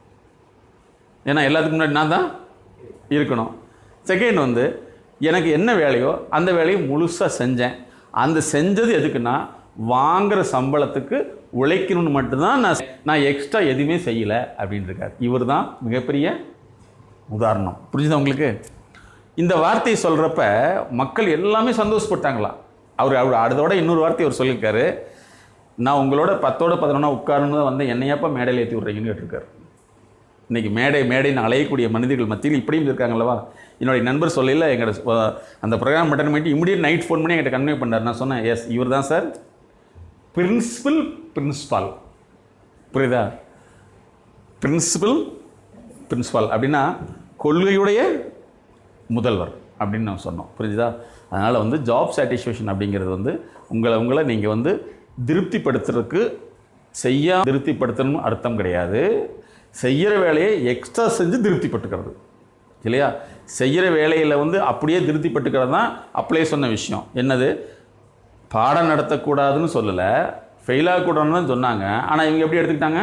ஏன்னா எல்லாத்துக்கும் முன்னாடி நான் தான் இருக்கணும் செகண்ட் வந்து எனக்கு என்ன வேலையோ அந்த வேலையை முழுசாக செஞ்சேன் அந்த செஞ்சது எதுக்குன்னா வாங்குற சம்பளத்துக்கு உழைக்கணும்னு மட்டும்தான் நான் நான் எக்ஸ்ட்ரா எதுவுமே செய்யலை அப்படின்னு இருக்கார் இவர் தான் மிகப்பெரிய உதாரணம் புரிஞ்சுதா உங்களுக்கு இந்த வார்த்தையை சொல்கிறப்ப மக்கள் எல்லாமே சந்தோஷப்பட்டாங்களாம் அவர் அவர் அதோட இன்னொரு வார்த்தை அவர் சொல்லியிருக்காரு நான் உங்களோட பத்தோட பதினொன்றா உட்காரணும் தான் வந்தேன் என்னையாப்பா மேடையில் ஏற்றி விட்றீங்கன்னு கேட்டிருக்காரு இன்றைக்கி மேடை மேடைன்னு அலையக்கூடிய மனிதர்கள் மத்தியில் இப்படியும் இருக்காங்களவா என்னுடைய நண்பர் சொல்லையில் எங்களோட ஸ்வ- அந்த ப்ரோக்ராம் பட்டன் பண்ணிட்டு இமிடியட் நைட் ஃபோன் பண்ணி என்கிட்ட கன்வே பண்ணார் நான் சொன்னேன் எஸ் இவர் தான் சார் பிரின்சிபல் பிரின்ஸ்பால் புரியுதா பிரின்சிபல் பிரின்ஸ்பால் அப்படின்னா கொள்கையுடைய முதல்வர் அப்படின்னு நம்ம சொன்னோம் புரிஞ்சுதா அதனால் வந்து ஜாப் சாட்டிஸ்ஃபேக்ஷன் அப்படிங்கிறது வந்து உங்களை உங்களை நீங்கள் வந்து திருப்திப்படுத்துறதுக்கு செய்யா திருப்திப்படுத்தணும்னு அர்த்தம் கிடையாது செய்கிற வேலையை எக்ஸ்ட்ரா செஞ்சு திருப்திப்பட்டுக்கிறது இல்லையா செய்கிற வேலையில் வந்து அப்படியே திருப்திப்பட்டுக்கிறது தான் அப்ளை சொன்ன விஷயம் என்னது பாடம் நடத்தக்கூடாதுன்னு சொல்லலை ஃபெயில் ஆகக்கூடாதுன்னு தான் சொன்னாங்க ஆனால் இவங்க எப்படி எடுத்துக்கிட்டாங்க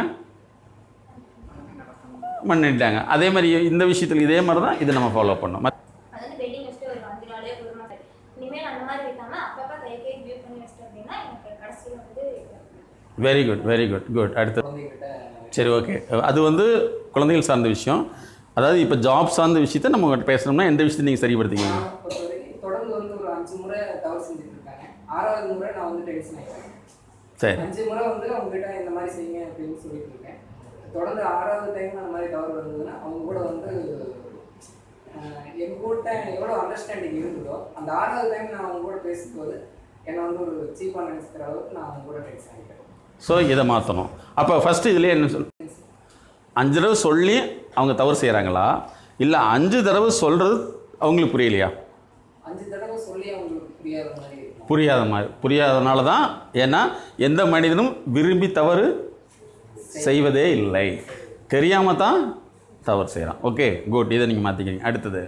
பண்ணிட்டாங்க அதே மாதிரி இந்த விஷயத்தில் இதே மாதிரி தான் இதை நம்ம ஃபாலோ பண்ணோம் மத்- அது வந்து வெட்டிங் வச்சுட்டு ஒரு அஞ்சு நாளே ஒரு மாதம் இனிமேல் அந்த மாதிரி வைக்காம அப்பப்போ கை கை வியூ பண்ணி வச்சிட்டு அப்படின்னா எனக்கு கடைசியில் வந்து very good very good good அடுத்து குழந்தைகிட்ட சரி ஓகே அது வந்து குழந்தைகள் சார்ந்த விஷயம் அதாவது இப்போ ஜாப் சார்ந்த விஷயத்தை நம்ம உங்கள்கிட்ட பேசணும்னா எந்த விஷயத்தை நீங்கள் சரிப்படுத்திக்கணும் நான் பொறுத்தவரைக்கும் தொடர்ந்து வந்து ஒரு அஞ்சு முறை தவறு செஞ்சுட்டு இருக்காங்க ஆறாவது முறை நான் வந்து டென்ஷன் ஆகிட்டேன் சரி அஞ்சு முறை வந்து அவங்ககிட்ட இந்த மாதிரி செய்யுங்க அப்படின்னு சொல்லிட்டு இருக்கேன் தொடர்ந்து ஆறாவது டைம் அந்த மாதிரி தவறு வந்ததுன்னா அவங்க கூட வந்து ஆஹ், எங்க கூட எவ்வளோ அண்டர்ஸ்டாண்டிங் இருந்ததோ அந்த ஆறாவது டைம் நான் அவங்க கூட பேசும்போது என்னை வந்து ஒரு சீப்பாக நினைச்சுக்கிற அளவுக்கு நான் அவங்க கூட டென்ஷன் ஆகிட்டேன் ஸோ இதை மாற்றணும் அப்போ ஃபஸ்ட்டு இதுலேயே என்ன சொல் அஞ்சு தடவை சொல்லி அவங்க தவறு செய்கிறாங்களா இல்லை அஞ்சு தடவை சொல்கிறது அவங்களுக்கு புரியலையா அஞ்சு தடவை சொல்லி அவங்களுக்கு புரியாத மாதிரி இருக்கும் புரியாத மாதிரி புரியாதனால தான் ஏன்னா எந்த மனிதனும் விரும்பி தவறு செய்வதே இல்லை தெரியாமல் தான் தவறு செய்கிறான் ஓகே குட் இதை நீங்கள் மாற்றிக்கிறீங்க அடுத்தது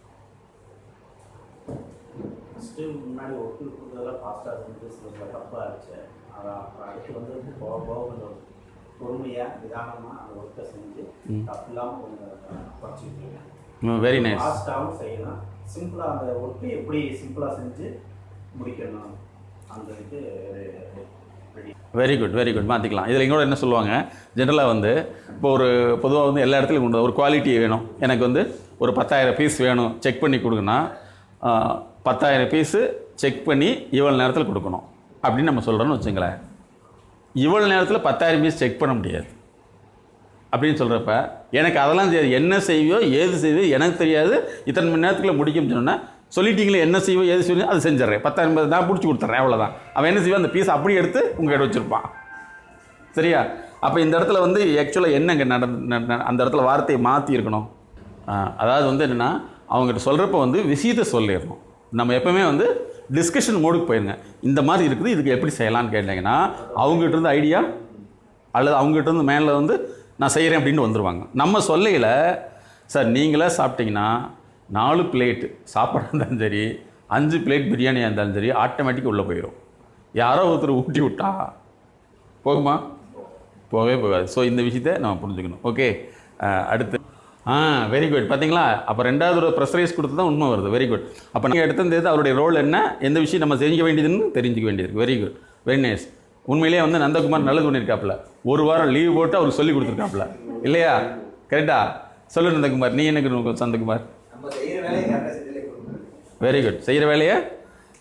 ஃபஸ்ட்டு முன்னாடி ஒர்க்கு கொடுத்ததெல்லாம் ஃபாஸ்ட்டாக செஞ்சு சில தப்பாக இருந்துச்சு அதை அப்புறம் அடுத்து வந்து போக போக கொஞ்சம் பொறுமையாக நிதானமாக அந்த ஒர்க்கை செஞ்சு தப்பு இல்லாமல் கொஞ்சம் குறைச்சிக்கிட்டு இருக்கேன் வெரி நைஸ் ஃபாஸ்ட்டாகவும் செய்யணும் சிம்பிளாக அந்த ஒர்க்கை எப்படி சிம்பிளாக செஞ்சு முடிக்கணும் அந்த இது ready very good very good மாற்றிக்கலாம் இதில் எங்களோட என்ன சொல்லுவாங்க ஜென்ரலாக வந்து இப்போ ஒரு பொதுவாக வந்து எல்லா இடத்துலையும் கொண்டு ஒரு குவாலிட்டி வேணும் எனக்கு வந்து ஒரு பத்தாயிரம் பீஸ் வேணும் செக் பண்ணி கொடுங்கன்னா ஆஹ், பத்தாயிரம் பீஸு செக் பண்ணி இவ்வளோ நேரத்தில் கொடுக்கணும் அப்படின்னு நம்ம சொல்கிறோன்னு வச்சுங்களேன் இவ்வளோ நேரத்தில் பத்தாயிரம் பீஸ் செக் பண்ண முடியாது அப்படின்னு சொல்கிறப்ப எனக்கு அதெல்லாம் தெரியாது என்ன செய்வியோ ஏது செய்வியோ எனக்கு தெரியாது இத்தனை மணி நேரத்துக்குள்ள முடிக்கும்னு சொன்னா சொல்லிட்டீங்களே என்ன செய்வோ ஏது செய்வோ அதை செஞ்சிடறேன் பத்தாயிரம் பேர் நான் பிடிச்சி கொடுத்துட்றேன் அவ்வளோதான் அவன் என்ன செய்வான் அந்த பீஸ் அப்படியே எடுத்து உங்ககிட்ட வச்சுருப்பான் சரியா அப்போ இந்த இடத்துல வந்து ஆக்சுவலாக என்ன இங்கே நடந்து அந்த இடத்துல வார்த்தையை மாற்றி இருக்கணும் அதாவது வந்து என்னென்னா அவங்ககிட்ட சொல்கிறப்ப வந்து விஷயத்தை சொல்லிடணும் நம்ம எப்பவுமே வந்து டிஸ்கஷன் மோடுக்கு போயிருங்க இந்த மாதிரி இருக்குது இதுக்கு எப்படி செய்யலாம்னு கேட்டிங்கன்னா அவங்ககிட்ட இருந்து ஐடியா அல்லது அவங்ககிட்ட இருந்து மேலே வந்து நான் செய்கிறேன் அப்படின்னு வந்துடுவாங்க நம்ம சொல்லையில் சார் நீங்களே சாப்பிட்டீங்கன்னா நாலு பிளேட்டு சாப்பாடாக இருந்தாலும் சரி அஞ்சு பிளேட் பிரியாணியாக இருந்தாலும் சரி ஆட்டோமேட்டிக்காக உள்ளே போயிடும் யாரோ ஒருத்தர் ஊட்டி விட்டா போகுமா போகவே போகாது ஸோ இந்த விஷயத்தை நம்ம புரிஞ்சுக்கணும் ஓகே அடுத்து ஆ வெரி குட் பார்த்தீங்களா அப்போ ரெண்டாவது ஒரு ப்ரெஷரைஸ் கொடுத்து தான் உண்மை வருது வெரி குட் அப்போ நீங்கள் எடுத்தது அவருடைய ரோல் என்ன எந்த விஷயம் நம்ம தெரிஞ்சுக்க வேண்டியதுன்னு தெரிஞ்சுக்க வேண்டியது வெரி குட் வெரி நைஸ் உண்மையிலேயே வந்து நந்தகுமார் நல்லது பண்ணியிருக்காப்புல ஒரு வாரம் லீவ் போட்டு அவருக்கு சொல்லி கொடுத்துருக்காப்புல இல்லையா கரெக்டா சொல்லு நந்தகுமார் நீ எனக்கு நந்தகுமார் நம்ம செய்யற வேலையை கரெக்டாக செஞ்சுலே கொடுக்குறது வெரி குட் செய்கிற வேலையை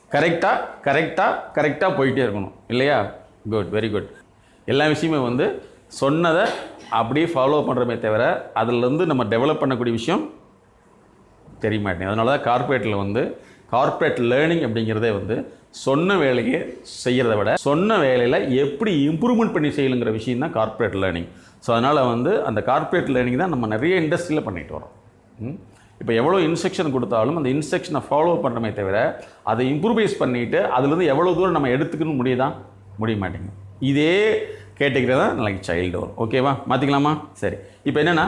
கரெக்டாக கரெக்டாக கரெக்டாக போயிட்டே இருக்கணும் இல்லையா குட் வெரி குட் எல்லா விஷயமே வந்து சொன்னதை அப்படியே ஃபாலோ பண்ணுறமே தவிர அதுலேருந்து நம்ம டெவலப் பண்ணக்கூடிய விஷயம் தெரிய மாட்டேங்குது அதனால தான் கார்ப்பரேட்டில் வந்து கார்ப்பரேட் லேர்னிங் அப்படிங்கிறதே வந்து சொன்ன வேலையை செய்கிறத விட சொன்ன வேலையில் எப்படி இம்ப்ரூவ்மெண்ட் பண்ணி செய்யணுங்கிற விஷயம் தான் கார்ப்பரேட் லேர்னிங் ஸோ அதனால் வந்து அந்த கார்ப்பரேட் லேர்னிங் தான் நம்ம நிறைய இண்டஸ்ட்ரியில் பண்ணிட்டு வரோம் இப்போ எவ்வளோ இன்ஸ்ட்ரக்ஷன் கொடுத்தாலும் அந்த இன்ஸ்ட்ரக்ஷனை ஃபாலோ பண்ணுறமே தவிர அதை இம்ப்ரூவைஸ் பண்ணிவிட்டு அதுலேருந்து எவ்வளோ தூரம் நம்ம எடுத்துக்கணும் முடியுதா முடிய மாட்டேங்குது இதே கேட்டகரி தான் லைக் சைல்டு வரும் ஓகேவா மாற்றிக்கலாமா சரி இப்போ என்னென்னா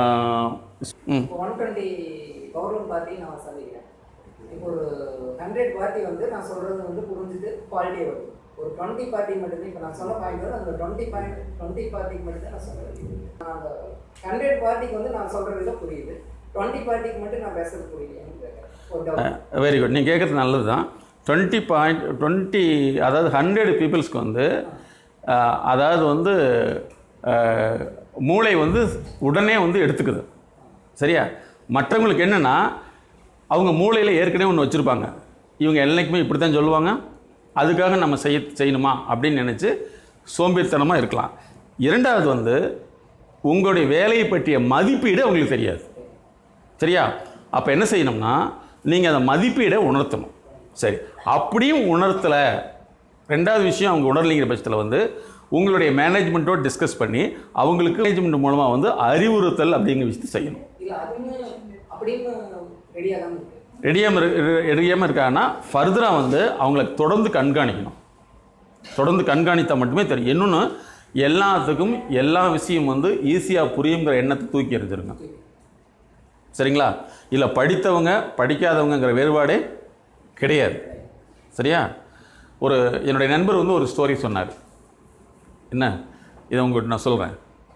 ம் one twenty power room party நான் சந்திக்கிறேன் இப்போ ஒரு ஹண்ட்ரட் பார்ட்டி வந்து நான் சொல்கிறது வந்து புரிஞ்சுது குவாலிட்டியே வருது ஒரு டுவெண்ட்டி பார்ட்டி மட்டும்தான் இப்போ நான் சொன்ன பாயிண்ட் வந்து அந்த டுவெண்ட்டி பாயிண்ட் டுவெண்ட்டி பார்ட்டிக்கு மட்டும்தான் நான் சொல்கிறேன் நான் அந்த ஹண்ட்ரட் பார்ட்டிக்கு வந்து நான் சொல்கிறது புரியுது டுவெண்ட்டி பார்ட்டிக்கு மட்டும் நான் பேசுறது புரியல எனக்கு ஒரு doubt. வெரி குட் நீங்கள் கேட்குறது நல்லது தான் டுவெண்ட்டி பாயிண்ட் டுவெண்ட்டி அதாவது ஹண்ட்ரட் பீப்புள்ஸ்க்கு வந்து அஹ், அதாவது வந்து அஹ், மூளை வந்து உடனே வந்து எடுத்துக்குது சரியா மற்றவங்களுக்கு என்னென்னா அவங்க மூளையில் ஏற்கனவே ஒன்று வச்சுருப்பாங்க இவங்க எல்லாருக்குமே இப்படி தான் சொல்லுவாங்க அதுக்காக நம்ம செய்ய செய்யணுமா அப்படின்னு நினச்சி சோம்பேறித்தனமாக இருக்கலாம் இரண்டாவது வந்து உங்களுடைய வேலையை பற்றிய மதிப்பீடு அவங்களுக்கு தெரியாது சரியா அப்போ என்ன செய்யணும்னா நீங்கள் அந்த மதிப்பீடை உணர்த்தணும் சரி அப்படியும் உணர்த்தலை ரெண்டாவது விஷயம் அவங்க உணரலைங்கிற பட்சத்தில் வந்து உங்களுடைய மேனேஜ்மெண்ட்டோடு டிஸ்கஸ் பண்ணி அவங்களுக்கு மேனேஜ்மெண்ட் மூலமாக வந்து அறிவுறுத்தல் அப்படிங்கிற விஷயத்தை செய்யணும் இல்லை அதுவுமே அப்படின்னு ரெடியாக தான் இருக்கு ரெடியாமல் ரெடியாமல் இருக்காங்கன்னா ஃபர்தராக வந்து அவங்கள தொடர்ந்து கண்காணிக்கணும் தொடர்ந்து கண்காணித்தா மட்டுமே தெரியும் இன்னொன்று எல்லாத்துக்கும் எல்லா விஷயம் வந்து ஈஸியாக புரியுங்கிற எண்ணத்தை தூக்கி எறிஞ்சிருங்க சரிங்களா இல்லை படித்தவங்க படிக்காதவங்கங்கிற வேறுபாடே கிடையாது சரியா ஒரு என்னுடைய நண்பர் வந்து ஒரு ஸ்டோரி சொன்னார் என்ன இதை உங்கள்கிட்ட நான் சொல்கிறேன்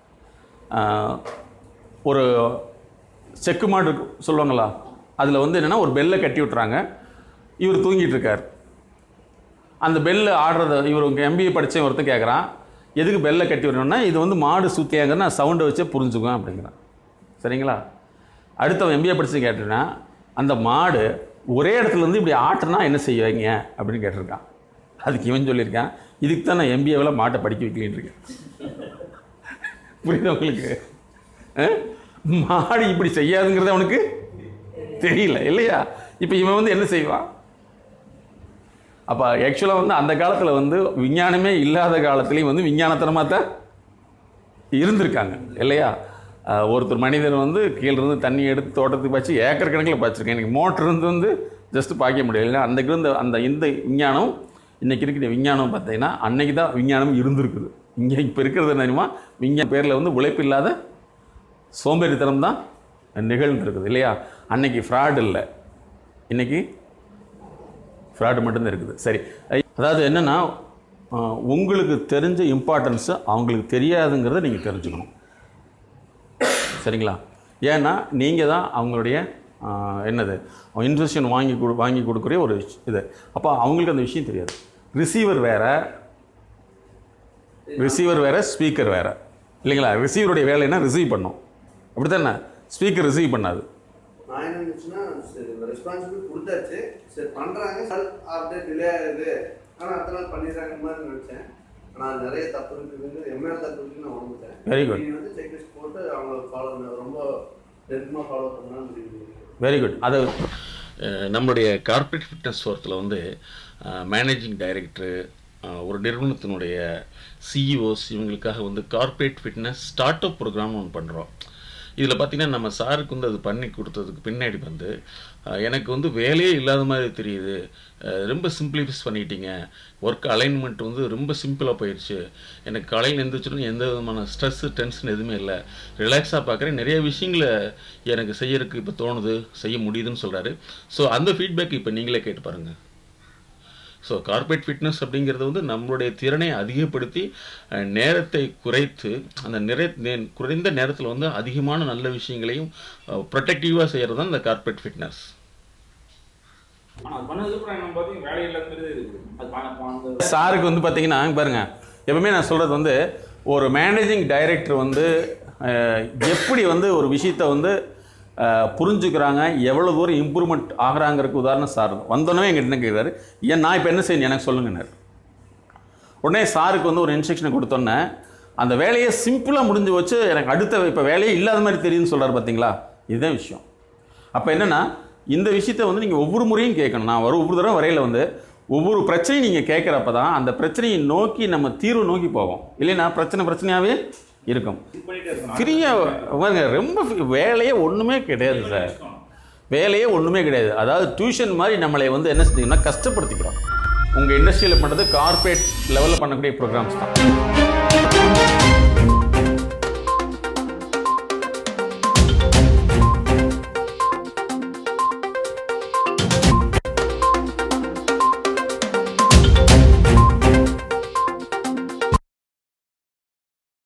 ஒரு செக்கு மாடு இருக்கு- சொல்லுவாங்களா அதில் வந்து என்னென்னா ஒரு பெல்லை கட்டி விட்றாங்க இவர் தூங்கிட்டு இருக்கார் அந்த பெல்லு ஆடுறத இவர் எம்பிஏ படித்த ஒருத்தன் கேட்குறான் எதுக்கு பெல்லை கட்டி விடணும்னா இது வந்து மாடு சுற்றியாங்க நான் சவுண்டை வச்சே புரிஞ்சுக்குவேன் அப்படிங்கிறான் சரிங்களா அடுத்தவன் எம்பிஏ படித்து கேட்டேன்னா அந்த மாடு ஒரே இடத்துல இருந்து இப்படி ஆட்டுனா என்ன செய்வீங்க அப்படின்னு கேட்டிருக்கான் அதுக்கு இவன் சொல்லியிருக்கான் இதுக்கு தான் நான் எம்பிஏவில் மாட்டை படிக்க வைக்கலின்னு இருக்கேன் புரியுதா உங்களுக்கு அஹ்? மாடு இப்படி செய்யாதுங்கிறது அவனுக்கு தெரியல இல்லையா இப்போ இவன் வந்து என்ன செய்வான் அப்போ ஆக்சுவலாக வந்து அந்த காலத்தில் வந்து விஞ்ஞானமே இல்லாத காலத்துலேயும் வந்து விஞ்ஞானத்தனமாக தான் இருந்திருக்காங்க இல்லையா அஹ் ஒருத்தர் மனிதன் வந்து கீழ இருந்து தண்ணி எடுத்து தோட்டத்துக்கு பாய்ச்சி ஏக்கர் கணக்கில் பாய்ச்சிருக்கேன் எனக்கு மோட்டர் இருந்து வந்து ஜஸ்ட் பாய்க்க முடியல இல்லையா அந்த இருந்த அந்த இந்த விஞ்ஞானம் இன்றைக்கி இருக்கிற விஞ்ஞானம் பார்த்தீங்கன்னா அன்னைக்கு தான் விஞ்ஞானம் இருந்திருக்குது இங்கே இப்போ இருக்கிறது என்ன தெரியுமா விஞ்ஞான பேரில் வந்து உழைப்பு இல்லாத சோம்பேறித்தனம் தான் நிகழ்ந்துருக்குது இல்லையா அன்னைக்கு ஃப்ராட் இல்லை இன்னைக்கு ஃப்ராடு மட்டும்தான் இருக்குது சரி அதாவது என்னென்னா உங்களுக்கு தெரிஞ்ச இம்பார்ட்டன்ஸு அவங்களுக்கு தெரியாதுங்கிறத நீங்கள் தெரிஞ்சுக்கணும் சரிங்களா ஏன்னா நீங்கள் தான் அவங்களுடைய ஆஹ், என்னது இன்வெஸ்ஷன் வாங்கி கொடு வாங்கி கொடுக்குற ஒரு விஷ- இது அப்போ அவங்களுக்கு அந்த விஷயம் தெரியாது ரிசீவர் வேற ரிசீவர் வேற ஸ்பீக்கர் வேற இல்லைங்களா ரிசீவருடைய வேலை என்ன ரிசீவ் பண்ணும் அப்படி தானே ஸ்பீக்கர் ரிசீவ் பண்ணாது நான் என்ன நினச்சுன்னா சரி ரெஸ்பான்சிபிலிட்டி கொடுத்தாச்சு சரி பண்ணுறாங்க சார் ஆஃப்டர் டிலே ஆகுது ஆனால் அடுத்த நாள் பண்ணிடுறாங்க மாதிரி நினச்சேன் ஆனால் அது நிறைய தப்பு இருக்குதுன்னு எம்எல்ஏ தப்பு இருக்குன்னு நான் உணர்ந்துட்டேன் Very good. நீங்கள் வந்து செக்லிஸ்ட் போட்டு அவங்கள ஃபாலோ ரொம்ப நெருக்கமாக ஃபாலோ பண்ணலாம்னு முடிவு வெரி குட் அது அஹ் நம்மளுடைய கார்ப்பரேட் ஃபிட்னஸ் ஒர்த்தில் வந்து மேனேஜிங் டைரக்டரு ஒரு நிறுவனத்தினுடைய சிஇஓஸ் இவங்களுக்காக வந்து கார்ப்பரேட் ஃபிட்னஸ் ஸ்டார்ட் அப் ப்ரோக்ராம்னு ஒன்று பண்ணுறோம் இதில் பார்த்தீங்கன்னா நம்ம சாருக்கு வந்து அது பண்ணி கொடுத்ததுக்கு பின்னாடி வந்து அஹ், எனக்கு வந்து வேலையே இல்லாத மாதிரி தெரியுது அஹ், ரொம்ப சிம்பிளிஃபைஸ் பண்ணிட்டீங்க ஒர்க் அலைன்மெண்ட் வந்து ரொம்ப சிம்பிளாக போயிடுச்சு எனக்கு காலையில் எந்திரிச்சோன்னு எந்த விதமான ஸ்ட்ரெஸ்ஸு டென்ஷன் எதுவுமே இல்லை ரிலாக்ஸாக பார்க்குறேன் நிறைய விஷயங்களை எனக்கு செய்யறதுக்கு இப்போ தோணுது செய்ய முடியுதுன்னு சொல்கிறாரு ஸோ அந்த ஃபீட்பேக் இப்போ நீங்களே கேட்டு பாருங்கள் ஸோ கார்ப்பரேட் ஃபிட்னஸ் அப்படிங்கிறது வந்து நம்மளுடைய திறனை அதிகப்படுத்தி அஹ், நேரத்தை குறைத்து அந்த நிறை நே- குறைந்த நேரத்தில் வந்து அதிகமான நல்ல விஷயங்களையும் ப்ரொடெக்டிவாக செய்கிறது தான் இந்த கார்ப்பரேட் ஃபிட்னஸ் ஆனால் அது பண்ணதுக்கப்புறம் நம்ம பார்த்தீங்கன்னா வேலை இல்லாத மாதிரி தான் இருக்குது அது பா- அந்த சாருக்கு வந்து பார்த்தீங்கன்னா பாருங்க எப்பவுமே நான் சொல்கிறது வந்து ஒரு மேனேஜிங் டைரக்டர் வந்து அஹ், எப்படி வந்து ஒரு விஷயத்தை வந்து அஹ், புரிஞ்சுக்கிறாங்க எவ்வளோ தூரம் இம்ப்ரூவ்மெண்ட் ஆகிறாங்கிறதுக்கு உதாரணம் சார் வந்தோடனே எங்கிட்ட என்ன கேட்குறாரு ஏன் நான் இப்போ என்ன செய்யணும் எனக்கு சொல்லுங்கன்னாரு உடனே சாருக்கு வந்து ஒரு இன்ஸ்ட்ரக்ஷனை கொடுத்தோன்னே அந்த வேலையை சிம்பிளாக முடிஞ்சு வச்சு எனக்கு அடுத்த இப்போ வேலையே இல்லாத மாதிரி தெரியுதுன்னு சொல்கிறார் பார்த்தீங்களா இதுதான் விஷயம் அப்போ என்னென்னா இந்த விஷயத்தை வந்து நீங்கள் ஒவ்வொரு முறையும் கேட்கணும் நான் ஒரு ஒவ்வொரு தடவை வரையில் வந்து ஒவ்வொரு பிரச்சனையும் நீங்கள் கேட்குறப்ப தான் அந்த பிரச்சனையை நோக்கி நம்ம தீர்வு நோக்கி போவோம் இல்லைன்னா பிரச்சனை பிரச்சனையாகவே இருக்கும் ஃப்ரீயாக பாருங்க ரொம்ப free- வேலையே ஒன்றுமே கிடையாது சார் வேலையே ஒன்றுமே கிடையாது அதாவது டியூஷன் மாதிரி நம்மளை வந்து என்ன செஞ்சீங்கன்னா கஷ்டப்படுத்திக்கிறோம் உங்கள் இண்டஸ்ட்ரியில் பண்ணுறது கார்ப்பரேட் லெவலில் பண்ணக்கூடிய ப்ரோக்ராம்ஸ் தான்